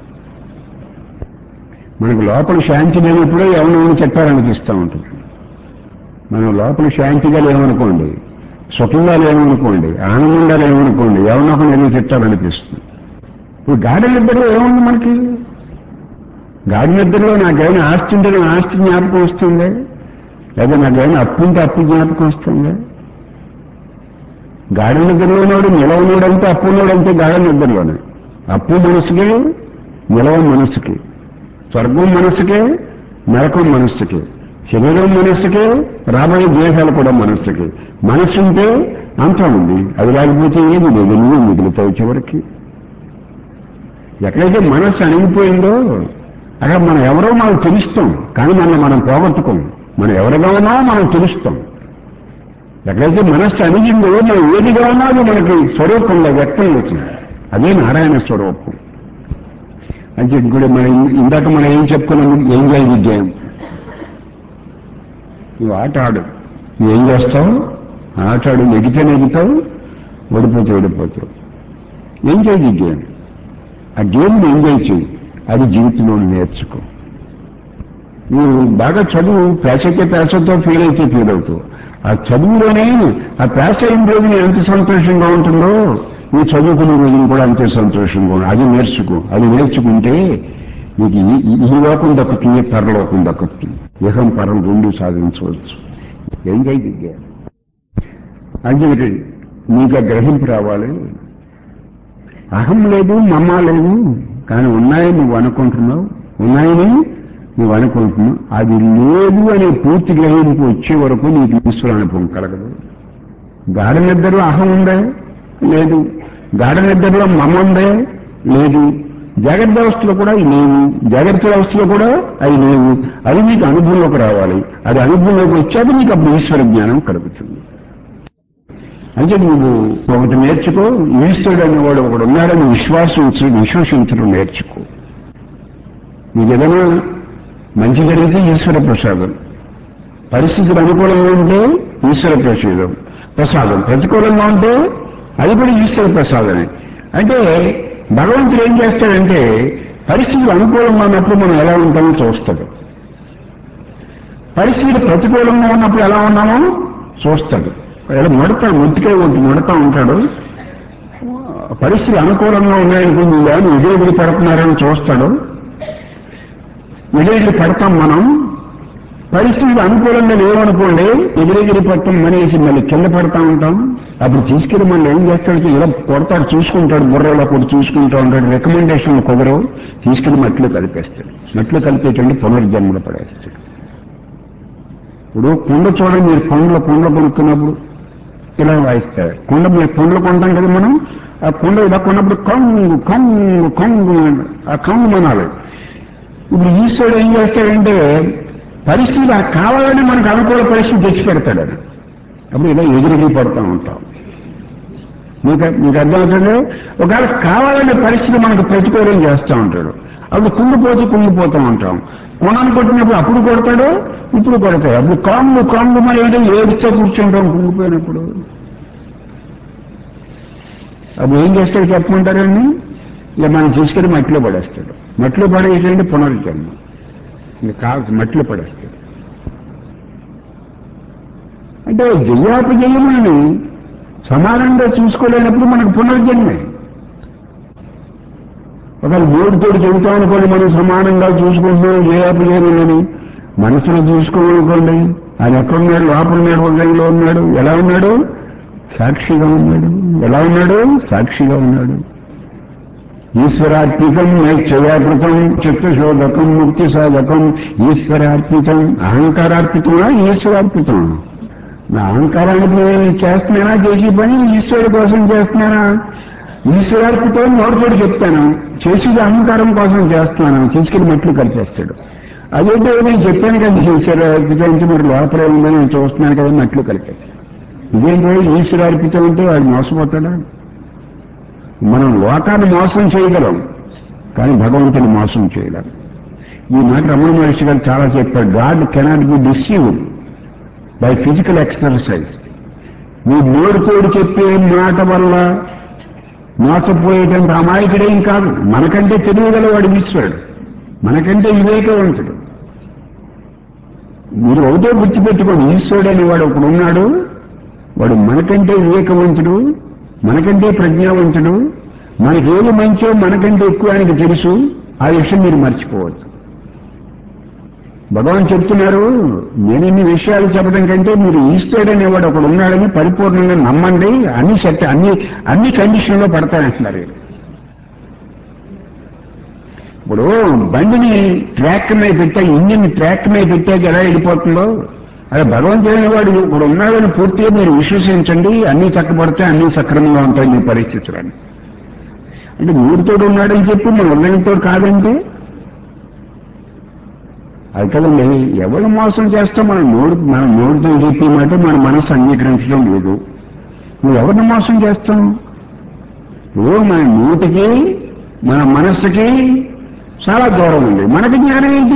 మనకు లోపల శాంతి లేనప్పుడే ఎవరినైనా చెప్పాలనిపిస్తూ ఉంటుంది మనం లోపల శాంతిగా లేవనుకోండి సుఖంగా లేవనుకోండి ఆనందంగా లేవనుకోండి ఎవరినొకరు ఏదో తిట్టాలనిపిస్తుంది ఇప్పుడు గాఢ నిద్రలో ఏముంది మనకి గాఢ నిద్రలో నాకేమైనా ఆస్తి ఉంటే నా ఆస్తి జ్ఞాపకం వస్తుంది లేదా నాకేమైనా అప్పు ఉంటే అప్పు జ్ఞాపకం వస్తుంది గాఢ నిద్రలోనోడు నిలవనోడంటే అప్పు ఉన్నోడంటే గాఢ నిద్రలోనే అప్పు మనసుకి నిలవ మనసుకి స్వర్గం మనసుకే నరకం మనస్సుకి శరీరం మనస్సుకే రాబోయే దేశాలు కూడా మనస్సుకి మనస్సు ఉంటే అంతం ఉంది అది లేకపోతే ఏది లేదు నువ్వు మిగులుతావు చివరికి ఎక్కడైతే మనస్సు అణిగిపోయిందో అక్కడ మనం ఎవరో మనం తెలుస్తాం కానీ మనం మనం పోగొట్టుకోం మనం ఎవరిగా ఉన్నామో మనం తెలుస్తాం ఎక్కడైతే మనస్సు అణిగిందో మనం ఏదిగా ఉన్నది మనకి స్వరూపంలో వ్యక్తం అవుతుంది అదే నారాయణ స్వరూపం అంటే ఇప్పుడు మనం ఇందాక మనం ఏం చెప్పుకున్నాము ఎంజాయ్ ది గేమ్ నువ్వు ఆట ఆడు నువ్వు ఏం చేస్తావు ఆట ఆడు నెగితే నెగుతావు ఓడిపోతే ఓడిపోతావు ఎంజాయ్ ది గేమ్ ఆ గేమ్ని ఎంజాయ్ చేయి అది జీవితంలో నేర్చుకో నువ్వు బాగా చదువు ప్యాస్ అయితే ప్యాసతో ఫెయిల్ అయితే ఫెయిల్ అవుతావు ఆ చదువులోనే ఆ ప్యాస్ అయిన రోజున ఎంత సంతోషంగా ఉంటుందో నీ చదువుకునే రోజున కూడా అంతే సంతోషంగా ఉంటుంది అది నేర్చుకో అది నేర్చుకుంటే నీకు ఈ- ఈ- ఈ లోకం దక్కుతుంది పరలోకం దక్కుతుంది ఇహం పరం రెండు సాధించవచ్చు ఎంజాయ్ దిగా అంటే నీకు ఆ గ్రహింపు రావాలి అహం లేదు మమ్మ లేదు కానీ ఉన్నాయని నువ్వు అనుకుంటున్నావు ఉన్నాయని నువ్వు అనుకుంటున్నావు అది లేదు అనే పూర్తి గ్రహింపు వచ్చే వరకు నీకు ఈశ్వర అనుభవం కలగదు గాఢ నిద్రలో అహం ఉందే లేదు గాఢ నిద్రలో మమ ఉందే లేదు జాగ్రత్త అవస్థలో కూడా అవి లేవు జాగ్రత్త అవస్థలో కూడా అవి లేవు అది నీకు అనుభవంలోకి రావాలి అది అనుభవంలోకి వచ్చాక నీకు అప్పుడు ఈశ్వర జ్ఞానం కలుగుతుంది అంటే నువ్వు ఒకటి నేర్చుకో ఈశ్వరుడు అనేవాడు ఒకడు ఉన్నాడని విశ్వాసించు విశ్వసించడం నేర్చుకో నీకు ఏదైనా మంచి జరిగితే ఈశ్వర ప్రసాదం పరిస్థితులు అనుకూలంగా ఉంటే ఈశ్వర ప్రసాదం ప్రసాదం ప్రతికూలంగా ఉంటే అది కూడా ఈశ్వర ప్రసాదమే అంటే భగవంతుడు ఏం చేస్తాడంటే పరిస్థితులు అనుకూలంగా ఉన్నప్పుడు మనం ఎలా ఉంటామో చూస్తాడు పరిస్థితులు ప్రతికూలంగా ఉన్నప్పుడు ఎలా ఉన్నామో చూస్తాడు ఎలా ముడతాడు ముట్టికాయ ఒకటి ముడతా ఉంటాడు పరిస్థితులు అనుకూలంగా ఉన్నాయనుకుంది కానీ ఎదురెగిరి పడుతున్నారని చూస్తాడు ఎదురెగిరి పడతాం మనం పరిస్థితులు అనుకూలంగా లేవనుకోండి ఎగిరెగిరి పట్టం మనేసి మళ్ళీ కింద పడతా ఉంటాం అప్పుడు తీసుకెళ్లి మళ్ళీ ఏం చేస్తాడు ఇలా కొడతాడు చూసుకుంటాడు బుర్రలో కూడా చూసుకుంటూ ఉంటాడు రికమెండేషన్లు కుదరవు తీసుకెళ్లి మట్టిలో కలిపేస్తాడు మట్టిలో కలిపేటండి పునర్జన్మలో పడేస్తాడు ఇప్పుడు కుండ చూడండి మీరు కొండలో కుండ కొనుక్కున్నప్పుడు ఇలా వాయిస్తారు కుండ మీరు కుండలు కొంటాం కదా మనం ఆ కుండ ఇలా కొన్నప్పుడు కంగు కంగు కంగు అని ఆ కంగు మనాలి ఇప్పుడు ఈశ్వరుడు ఏం చేస్తాడంటే పరిస్థితి ఆ కావాలని మనకు అనుకూల పరిస్థితి తెచ్చి పెడతాడు అది అప్పుడు ఇలా ఎగిరిగి పడుతూ ఉంటాం మీకు మీకు అర్థమవుతుంది ఒకవేళ కావాలనే పరిస్థితి మనకు ప్రతికూలం చేస్తూ ఉంటాడు అప్పుడు కుంగిపోతూ కుంగిపోతూ ఉంటాం కొనాన్ని కొట్టినప్పుడు అప్పుడు కొడతాడు ఇప్పుడు కొడతాడు అప్పుడు కాంగు కాంగు మరి ఏంటో ఏడుతో కూర్చుంటాం కుంగిపోయినప్పుడు అప్పుడు ఏం చేస్తాడు చెప్పమంటారండి ఇక మనం తీసుకెళ్ళి మట్టిలో పడేస్తాడు మట్టిలో పడేసేయండి పునర్జన్మ ఇంకా కాదు మట్టిలో పడేస్తాడు అంటే జయాపజయములను సమానంగా చూసుకోలేనప్పుడు మనకు పునర్జన్మే ఒకవేళ మూడుతోడు చెబుతామనుకోండి మనం సమానంగా చూసుకుంటున్నాం జయాపజయములని మనసును చూసుకోమనుకోండి ఆయన ఎక్కడున్నాడు లోపల ఉన్నాడు హృదయంలో ఉన్నాడు ఎలా ఉన్నాడు సాక్షిగా ఉన్నాడు ఎలా ఉన్నాడు సాక్షిగా ఉన్నాడు ఈశ్వరార్పితం నైశ్చయాకృతం చిత్తశోధకం ముక్తి సాధకం ఈశ్వరార్పితం అహంకారార్పితమా ఈశ్వరార్పితమా నా అహంకారానికి చేస్తున్నానా చేసే పని ఈశ్వరుడి కోసం చేస్తున్నానా ఈశ్వరార్పితం నోటితోటి చెప్తాను చేసేది అహంకారం కోసం చేస్తున్నాను తీసుకెళ్లి మట్లు కలిపేస్తాడు అదైతే నేను చెప్పాను కదా ఈశ్వరార్పితం మరి లోపలే ఉందని నేను చూస్తున్నాను కదా మట్లు కలిపేస్తాడు ఇదేంటో ఈశ్వరార్పితం అంటే వాడు మోసపోతాడా మనం లోకాన్ని మోసం చేయగలం కానీ భగవంతుని మోసం చేయలేం ఈ మాట రమణ మహర్షి గారు చాలా చెప్పారు God cannot be deceived by physical exercise నీ నోరుతోడు చెప్పే మాట వల్ల మోసపోయేటంత అమాయకుడేం కాదు మనకంటే తెలియగలవాడు ఈశ్వరుడు మనకంటే వివేకవంతుడు మీరు ఒకటే గుర్తుపెట్టుకోండి ఈశ్వరుడు అనేవాడు ఒకడు ఉన్నాడు వాడు మనకంటే వివేకవంతుడు మనకంటే ప్రజ్ఞావంతుడు మనకేది మంచో మనకంటే ఎక్కువ ఆయనకు తెలుసు ఆ విషయం మీరు మర్చిపోవద్దు భగవాన్ చెప్తున్నారు నేను ఇన్ని విషయాలు చెప్పడం కంటే మీరు ఈశ్వరుడు అనేవాడు ఒకడు ఉన్నాడని పరిపూర్ణంగా నమ్మండి అన్ని సెట్ అన్ని అన్ని కండిషన్లో పడతాయంటున్నారు వీళ్ళు. ఇప్పుడు బండిని ట్రాక్ మీద పెట్టా ఇంజిన్ ట్రాక్ మీద పెట్టాక ఎలా వెళ్ళిపోతుందో అదే భగవంతుడైన వాడు ఇప్పుడు ఉన్నాడని పూర్తిగా మీరు విశ్వసించండి అన్ని చక్కబడితే అన్ని సక్రమంగా ఉంటాయి మీ పరిస్థితులని అంటే మూడుతోడు ఉన్నాడని చెప్పి మన ఉదయంతో కాదంటే అది కదండి ఎవరు మోసం చేస్తాం మనం నోడు మన నోటితో చెప్పే మాట మన మనసు అంగీకరించడం లేదు నువ్వు ఎవరిని మోసం చేస్తాం ఇప్పుడు మన నోటికి మన మనస్సుకి చాలా దూరం ఉంది మనకి జ్ఞానం ఏంటి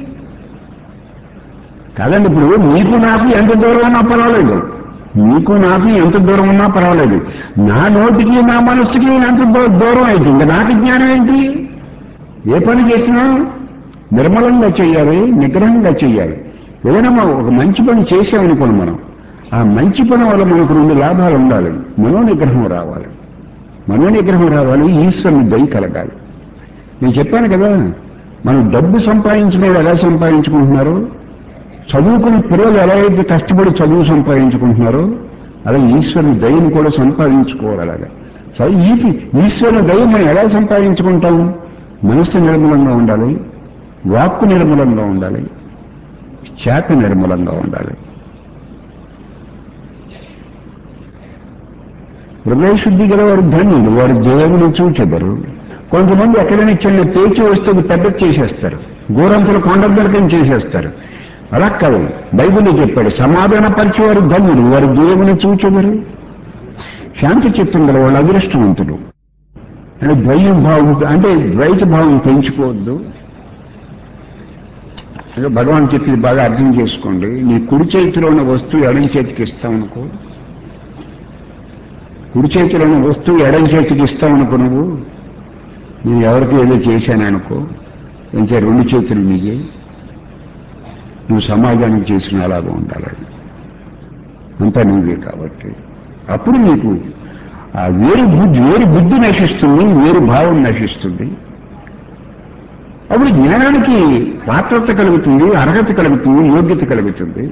కాదండి ఇప్పుడు నీకు నాకు ఎంత దూరం ఉన్నా పర్వాలేదు నీకు నాకు ఎంత దూరం ఉన్నా పర్వాలేదు నా నోటికి నా మనస్సుకి ఎంత దూ- దూరం అయితే ఇంకా నాకు జ్ఞానం ఏంటి ఏ పని చేసినా నిర్మలంగా చేయాలి నిగ్రహంగా చేయాలి ఏదైనా మనం ఒక మంచి పని చేసామనుకోండి మనం ఆ మంచి పని వల్ల మనకు రెండు లాభాలు ఉండాలి మనోనిగ్రహం రావాలి మనోనిగ్రహం రావాలి ఈశ్వరుని దయ కలగాలి నేను చెప్పాను కదా మనం డబ్బు సంపాదించిన వాళ్ళు ఎలా సంపాదించుకుంటున్నారు చదువుకుని పిల్లలు ఎలా అయితే కష్టపడి చదువు సంపాదించుకుంటున్నారో అలా ఈశ్వరుని దయని కూడా సంపాదించుకోవాలి అలాగా సో ఈ ఈశ్వరుని దయ మనం ఎలా సంపాదించుకుంటాం మనస్సు నిర్మలంగా ఉండాలి వాక్కు నిర్మలంగా ఉండాలి చేత నిర్మలంగా ఉండాలి హృదయశుద్ధి గల వారు ధన్యులు వారు దేవుని చూచెదరు కొంతమంది ఎక్కడైనా చిన్న పేచి వస్తే అది పెద్ద చేసేస్తారు గోరంతలు కొండద్దరికం చేసేస్తారు అలా కాదు బైబిల్లో చెప్పాడు సమాధాన పరిచేవారు ధన్యులు వారు దేవుని చూచెదరు శాంతి చిత్తం గల వాళ్ళు అదృష్టవంతుడు అంటే ద్వయం భావం అంటే ద్వైత భావం పెంచుకోవద్దు అంటే భగవాన్ చెప్పింది బాగా అర్థం చేసుకోండి నీ కుడి చేతిలో ఉన్న వస్తువు ఎడం చేతికి ఇస్తావనుకో కుడి చేతిలో ఉన్న వస్తువు ఎడం చేతికి ఇస్తావనుకో నువ్వు నేను ఎవరికి ఏదో చేశాననుకో ఇంకా రెండు చేతులు నీయే నువ్వు సమాజానికి చేసిన అలాగా ఉండాలి అంతా నువ్వే కాబట్టి అప్పుడు నీకు ఆ వేరు బుద్ధి వేరు బుద్ధి నశిస్తుంది వేరు భావం నశిస్తుంది అప్పుడు జ్ఞానానికి పాత్రత కలుగుతుంది అర్హత కలుగుతుంది యోగ్యత కలుగుతుంది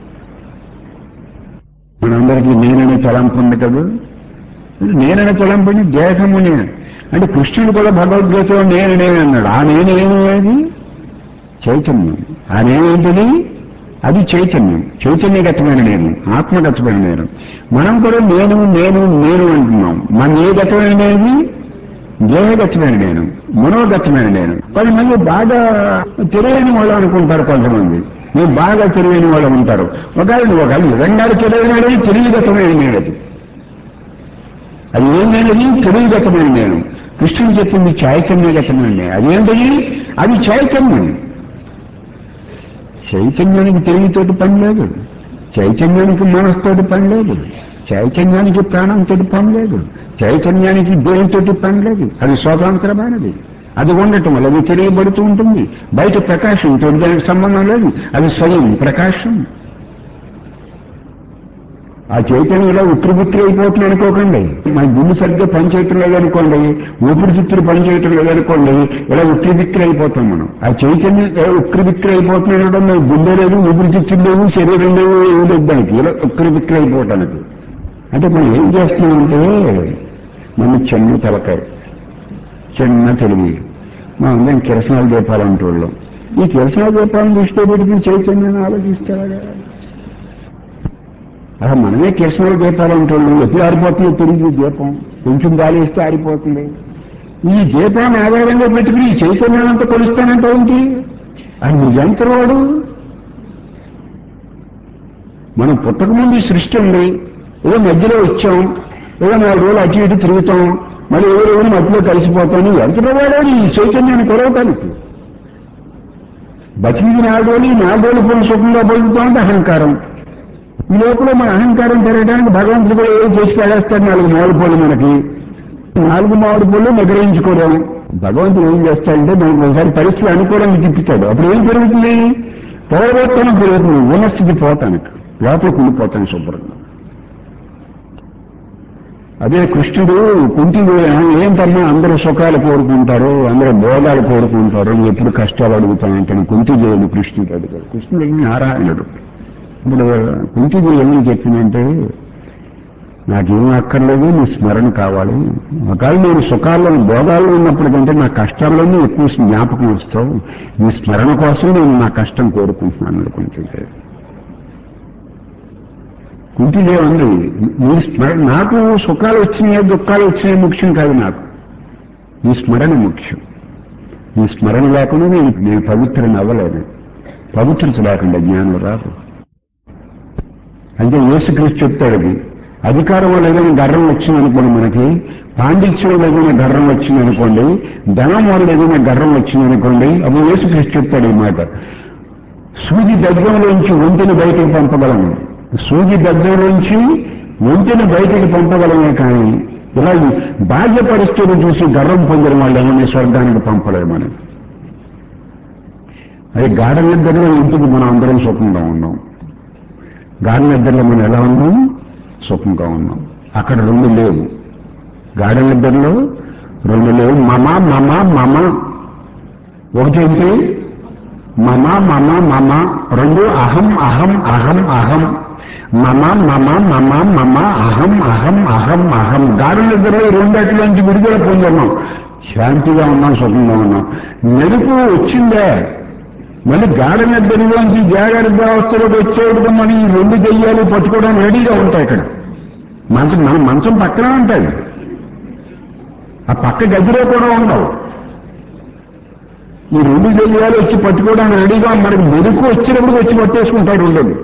మనందరికీ నేననే తలంపు ఉంది కదా నేననే తలంపుని దేహము నేను అంటే కృష్ణుడు కూడా భగవద్గీతలో నేను నేను అన్నాడు ఆ నేనేమేది చైతన్యం ఆ నేనేంటిది అది చైతన్యం చైతన్యగతమైన నేను ఆత్మగతమైన నేను మనం కూడా నేను నేను నేను అంటున్నాం మన ఏ గతమైన నేది దేహగతమైన నేను మనోగతమైన నేను కొంతమంది బాగా తెలియని వాళ్ళు అనుకుంటారు కొంతమంది మేము బాగా తెలియని వాళ్ళు ఉంటారు ఒకవేళ నువ్వు ఒకవేళ నిజంగా తెలియని తెలియగతమైన నేను అది అది ఏమైనది తెలియగతమైన నేను కృష్ణుడు చెప్పింది చైతన్యగతమైన నేను అదేంటది అది చైతన్యం చైతన్యానికి తెలివితోటి పని లేదు చైతన్యానికి మనసుతోటి పని లేదు చైతన్యానికి ప్రాణంతో పని లేదు చైతన్యానికి దేవునితోటి పని లేదు అది స్వతంత్రమైనది అది ఉండటం వల్ల అది తెలియబడుతూ ఉంటుంది బయట ప్రకాశంతో దానికి సంబంధం లేదు అది స్వయం ప్రకాశం ఆ చైతన్యంలో ఉక్కిరిబుక్కిరి అయిపోతుంది అనుకోకండి మన గుండె సరిగ్గా పనిచేయటం లేదనుకోండి ఊపిరితిత్తులు పనిచేయటం లేదనుకోండి ఇలా ఉక్కిరిబిక్కిరి అయిపోతాం మనం ఆ చైతన్యం ఇలా ఉక్కిరిబిక్కిరి అయిపోతుంది అనడం నాకు గుండె లేదు ఊపిరితిత్తులు లేవు శరీరం లేవు ఏమి లేదు దానికి ఇలా ఉక్కిరిబిక్కిరి అయిపోవటానికి అంటే మనం ఏం చేస్తున్నామంటే మన చిన్న తలకాయ చిన్న తెలివి మనం అందరం కిరసనాలు దీపాలంటే వాళ్ళం ఈ కిరసనాలు దీపాలను దృష్టిలో పెట్టుకుని చైతన్యాన్ని ఆలోచిస్తారా అలా మనమే కిరసనాలు దీపాలంటే వాళ్ళం ఎప్పుడు ఆరిపోతుందో తెలియదు ఈ దీపం కొంచెం గాలి వేస్తే ఆరిపోతుంది ఈ దీపాన్ని ఆధారంగా పెట్టుకుని ఈ చైతన్యానంతా కొలుస్తానంటే ఏంటి అది నిజంతరోడు మనం పుట్టకముందు ఈ సృష్టి ఉంది ఏదో మధ్యలో వచ్చాం ఏదో నాలుగు రోజులు అటు ఇటు తిరుగుతాం మళ్ళీ ఏదో రోజు మధ్యలో కలిసిపోతాం ఎంత వాడాలి ఈ చైతన్యాన్ని కొలవటానికి బతికి నాలుగు రోజులు ఈ నాలుగు రోజులు పోయి సుఖంగా బతుకుతాం అంటే అహంకారం ఈ లోపల మన అహంకారం పెరగడానికి భగవంతుడు కూడా ఏం చేసి పడేస్తాడు నాలుగు మామిడి పళ్ళు మనకి నాలుగు మామిడి పళ్ళు నిగ్రహించుకోలేం భగవంతుడు ఏం చేస్తాడంటే మనకి ఒకసారి పరిస్థితులు అనుకోవడానికి తిప్పుతాడు అప్పుడు ఏం పెరుగుతుంది పొగరబోత్తనం పెరుగుతుంది ఉన్న స్థితి పోతానికి లోపల కుళ్ళిపోతాను శుభ్రంగా అదే కృష్ణుడు కుంటి ఏంటన్నా అందరూ సుఖాలు కోరుకుంటారు అందరూ భోగాలు కోరుకుంటారు ఎప్పుడు కష్టాలు అడుగుతానంటాను కుంతి దేవుడు కృష్ణుడు అడుగుతాడు కృష్ణుడు నారాయణుడు ఇప్పుడు కుంతిది ఏమని చెప్పిందంటే నాకేం అక్కర్లేదు నీ స్మరణ కావాలి ఒకవేళ నేను సుఖాల్లో భోగాల్లో ఉన్నప్పటికంటే నా కష్టాల్లోనే ఎక్కువ జ్ఞాపకం వస్తావు నీ స్మరణ కోసం నేను నా కష్టం కోరుకుంటున్నాను కుంతిదేవి కుంతిదేవంది నీ స్మరణ నాకు సుఖాలు వచ్చినాయి దుఃఖాలు వచ్చినాయి ముఖ్యం కాదు నాకు నీ స్మరణ ముఖ్యం నీ స్మరణ లేకుండా నేను నేను పవిత్రని అవ్వలేదు పవిత్రత లేకుండా జ్ఞానం రాదు అంటే యేసుక్రీస్తు చెప్తాడు అది అధికారం వల్ల ఏదైనా గర్వం వచ్చిందనుకోండి మనకి పాండిత్యం వల్ల ఏదైనా గర్వం వచ్చిందనుకోండి ధనం వల్ల ఏదైనా గర్వం వచ్చిందనుకోండి అప్పుడు యేసుక్రీస్తు చెప్తాడు ఈ మాట సూది దగ్గరలోంచి ఒంటిని బయటకు పంపగలము సూది దగ్గరలోంచి ఒంటిని బయటకు పంపగలమే కానీ ఇలా ఈ బాహ్య పరిస్థితులు చూసి గర్వం పొందిన వాళ్ళు ఏమన్నా స్వర్గానికి పంపలేమని అది గాఢ నిద్రలో ఇంటికి మనం అందరం సుఖంగా ఉన్నాం గాఢ నిద్రలో మనం ఎలా ఉన్నాం సుఖంగా ఉన్నాం అక్కడ రెండు లేవు గాఢ నిద్రలో రెండు లేవు మమ మమ మమ ఒకటేంటి మమ మమ మమ రెండు అహం అహం అహం అహం మమ మమ మమ మమ అహం అహం అహం అహం గాఢ నిద్రలో రెండట్లోంచి విడుదల పొందున్నాం శాంతిగా ఉన్నాం సుఖంగా ఉన్నాం మెరుపు వచ్చిందే మళ్ళీ గాఢ నిద్రలోంచి జాగ్రత్త అవస్థలోకి వచ్చేటప్పుడు మనం ఈ రెండు దెయ్యాలు పట్టుకోవడం రెడీగా ఉంటాయి ఇక్కడ మంచం మన మంచం పక్కనే ఉంటాయి ఆ పక్క గదిలో కూడా ఉండవు ఈ రెండు దెయ్యాలు వచ్చి పట్టుకోవడానికి రెడీగా మనకి మెరుపు వచ్చినప్పుడు వచ్చి పట్టేసుకుంటాడు ఉండదు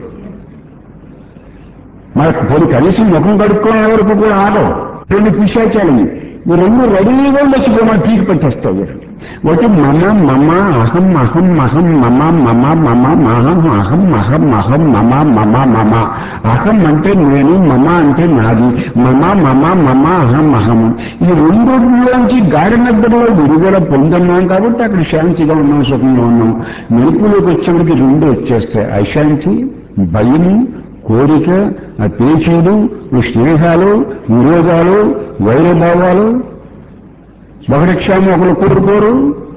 మరి పోనీ కనీసం ముఖం కడుక్కునే వరకు కూడా ఆగవు రెండు పిశాచాలు ఈ రెండు రెడీగా వచ్చి మన పీకి పట్టేస్తాయి ఒకటి మమ మమ అహం అహం అహం మమ మమ మమ మహం అహం అహం అహం మమ మమ మమ అహం అంటే నేను మమ అంటే నాది మమ మమ మమ అహం అహం ఈ రెండులోంచి గాఢ నిద్రలో విడుదల పొందున్నాం కాబట్టి అక్కడ శాంతిగా ఉన్నాం సుఖంగా ఉన్నాం మెరుపులోకి వచ్చేప్పటికి రెండు వచ్చేస్తాయి అశాంతి భయము కోరిక ఆ పేచీలు ఈ స్నేహాలు విరోధాలు వైరభావాలు ఒకరి క్షేమం ఒకరు కోరుకోరు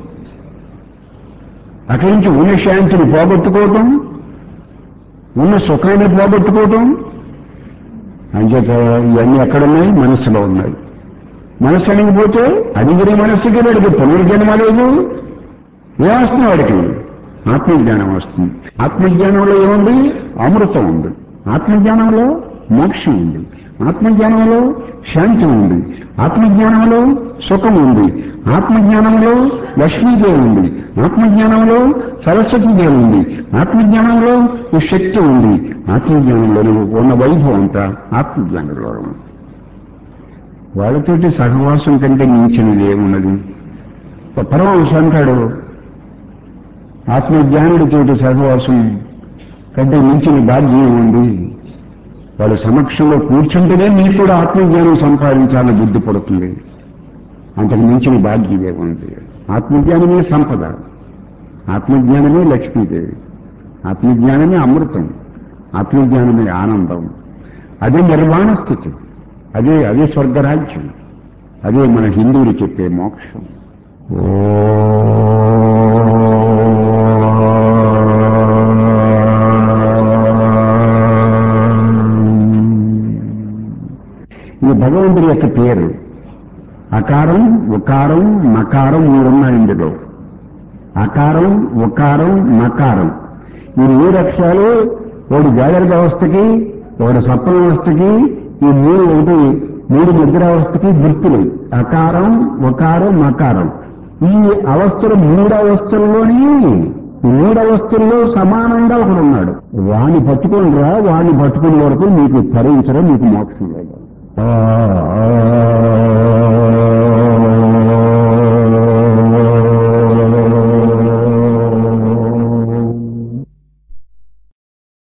అక్కడి నుంచి ఉన్న శాంతిని పోగొట్టుకోవటం ఉన్న సుఖాన్ని పోగొట్టుకోవటం అంచేత ఇవన్నీ ఎక్కడున్నాయి మనస్సులో ఉన్నాయి మనస్సు అణిగిపోతే అడిగిన మనస్సుకి వాడికి పునర్జన్మ లేదు ఏమొస్తుంది వాడికి ఆత్మజ్ఞానం వస్తుంది ఆత్మజ్ఞానంలో ఏముంది అమృతం ఉంది ఆత్మజ్ఞానంలో మోక్షం ఉంది ఆత్మజ్ఞానంలో శాంతి ఉంది ఆత్మజ్ఞానంలో సుఖం ఉంది ఆత్మజ్ఞానంలో లక్ష్మీదేవి ఉంది ఆత్మజ్ఞానంలో సరస్వతీదేవి ఉంది ఆత్మజ్ఞానంలో ఈ శక్తి ఉంది ఆత్మజ్ఞానంలో ఉన్న వైభవం అంతా ఆత్మజ్ఞానంలో ఉంది వాళ్ళతోటి సహవాసం కంటే మించినది ఏమున్నది పరమహంస అంటాడు ఆత్మజ్ఞానుడితోటి సహవాసం కంటే మించిన భాగ్యం ఉంది వాళ్ళ సమక్షంలో కూర్చుంటేనే మీకు కూడా ఆత్మజ్ఞానం సంపాదించాలని బుద్ధి పడుతుంది అంతకు మించిన భాగ్యమే ఉంది ఆత్మజ్ఞానమే సంపద ఆత్మజ్ఞానమే లక్ష్మీదేవి ఆత్మజ్ఞానమే అమృతం ఆత్మజ్ఞానమే ఆనందం అదే నిర్వాణ స్థితి అదే అదే స్వర్గరాజ్యం అదే మన హిందువులు చెప్పే మోక్షం ఇది భగవంతుడి యొక్క పేరు అకారం ఉకారం మకారం మూడున్నాయి ఇందులో అకారం ఉకారం మకారం ఈ మూడు అక్షరాలు ఒకటి జాగ్రత్త అవస్థకి ఒకటి స్వప్న అవస్థకి ఈ మూడు ఒకటి మూడు నిద్రావస్థకి గుర్తులు అకారం ఉకారం మకారం ఈ అవస్థలు మూడు అవస్థల్లోని ఈ మూడు అవస్థల్లో సమానంగా ఒకడు ఉన్నాడు వాణ్ణి పట్టుకుని రా వాణ్ణి పట్టుకునే వరకు మీకు తరించడం మీకు మోక్షం లేదు ఆ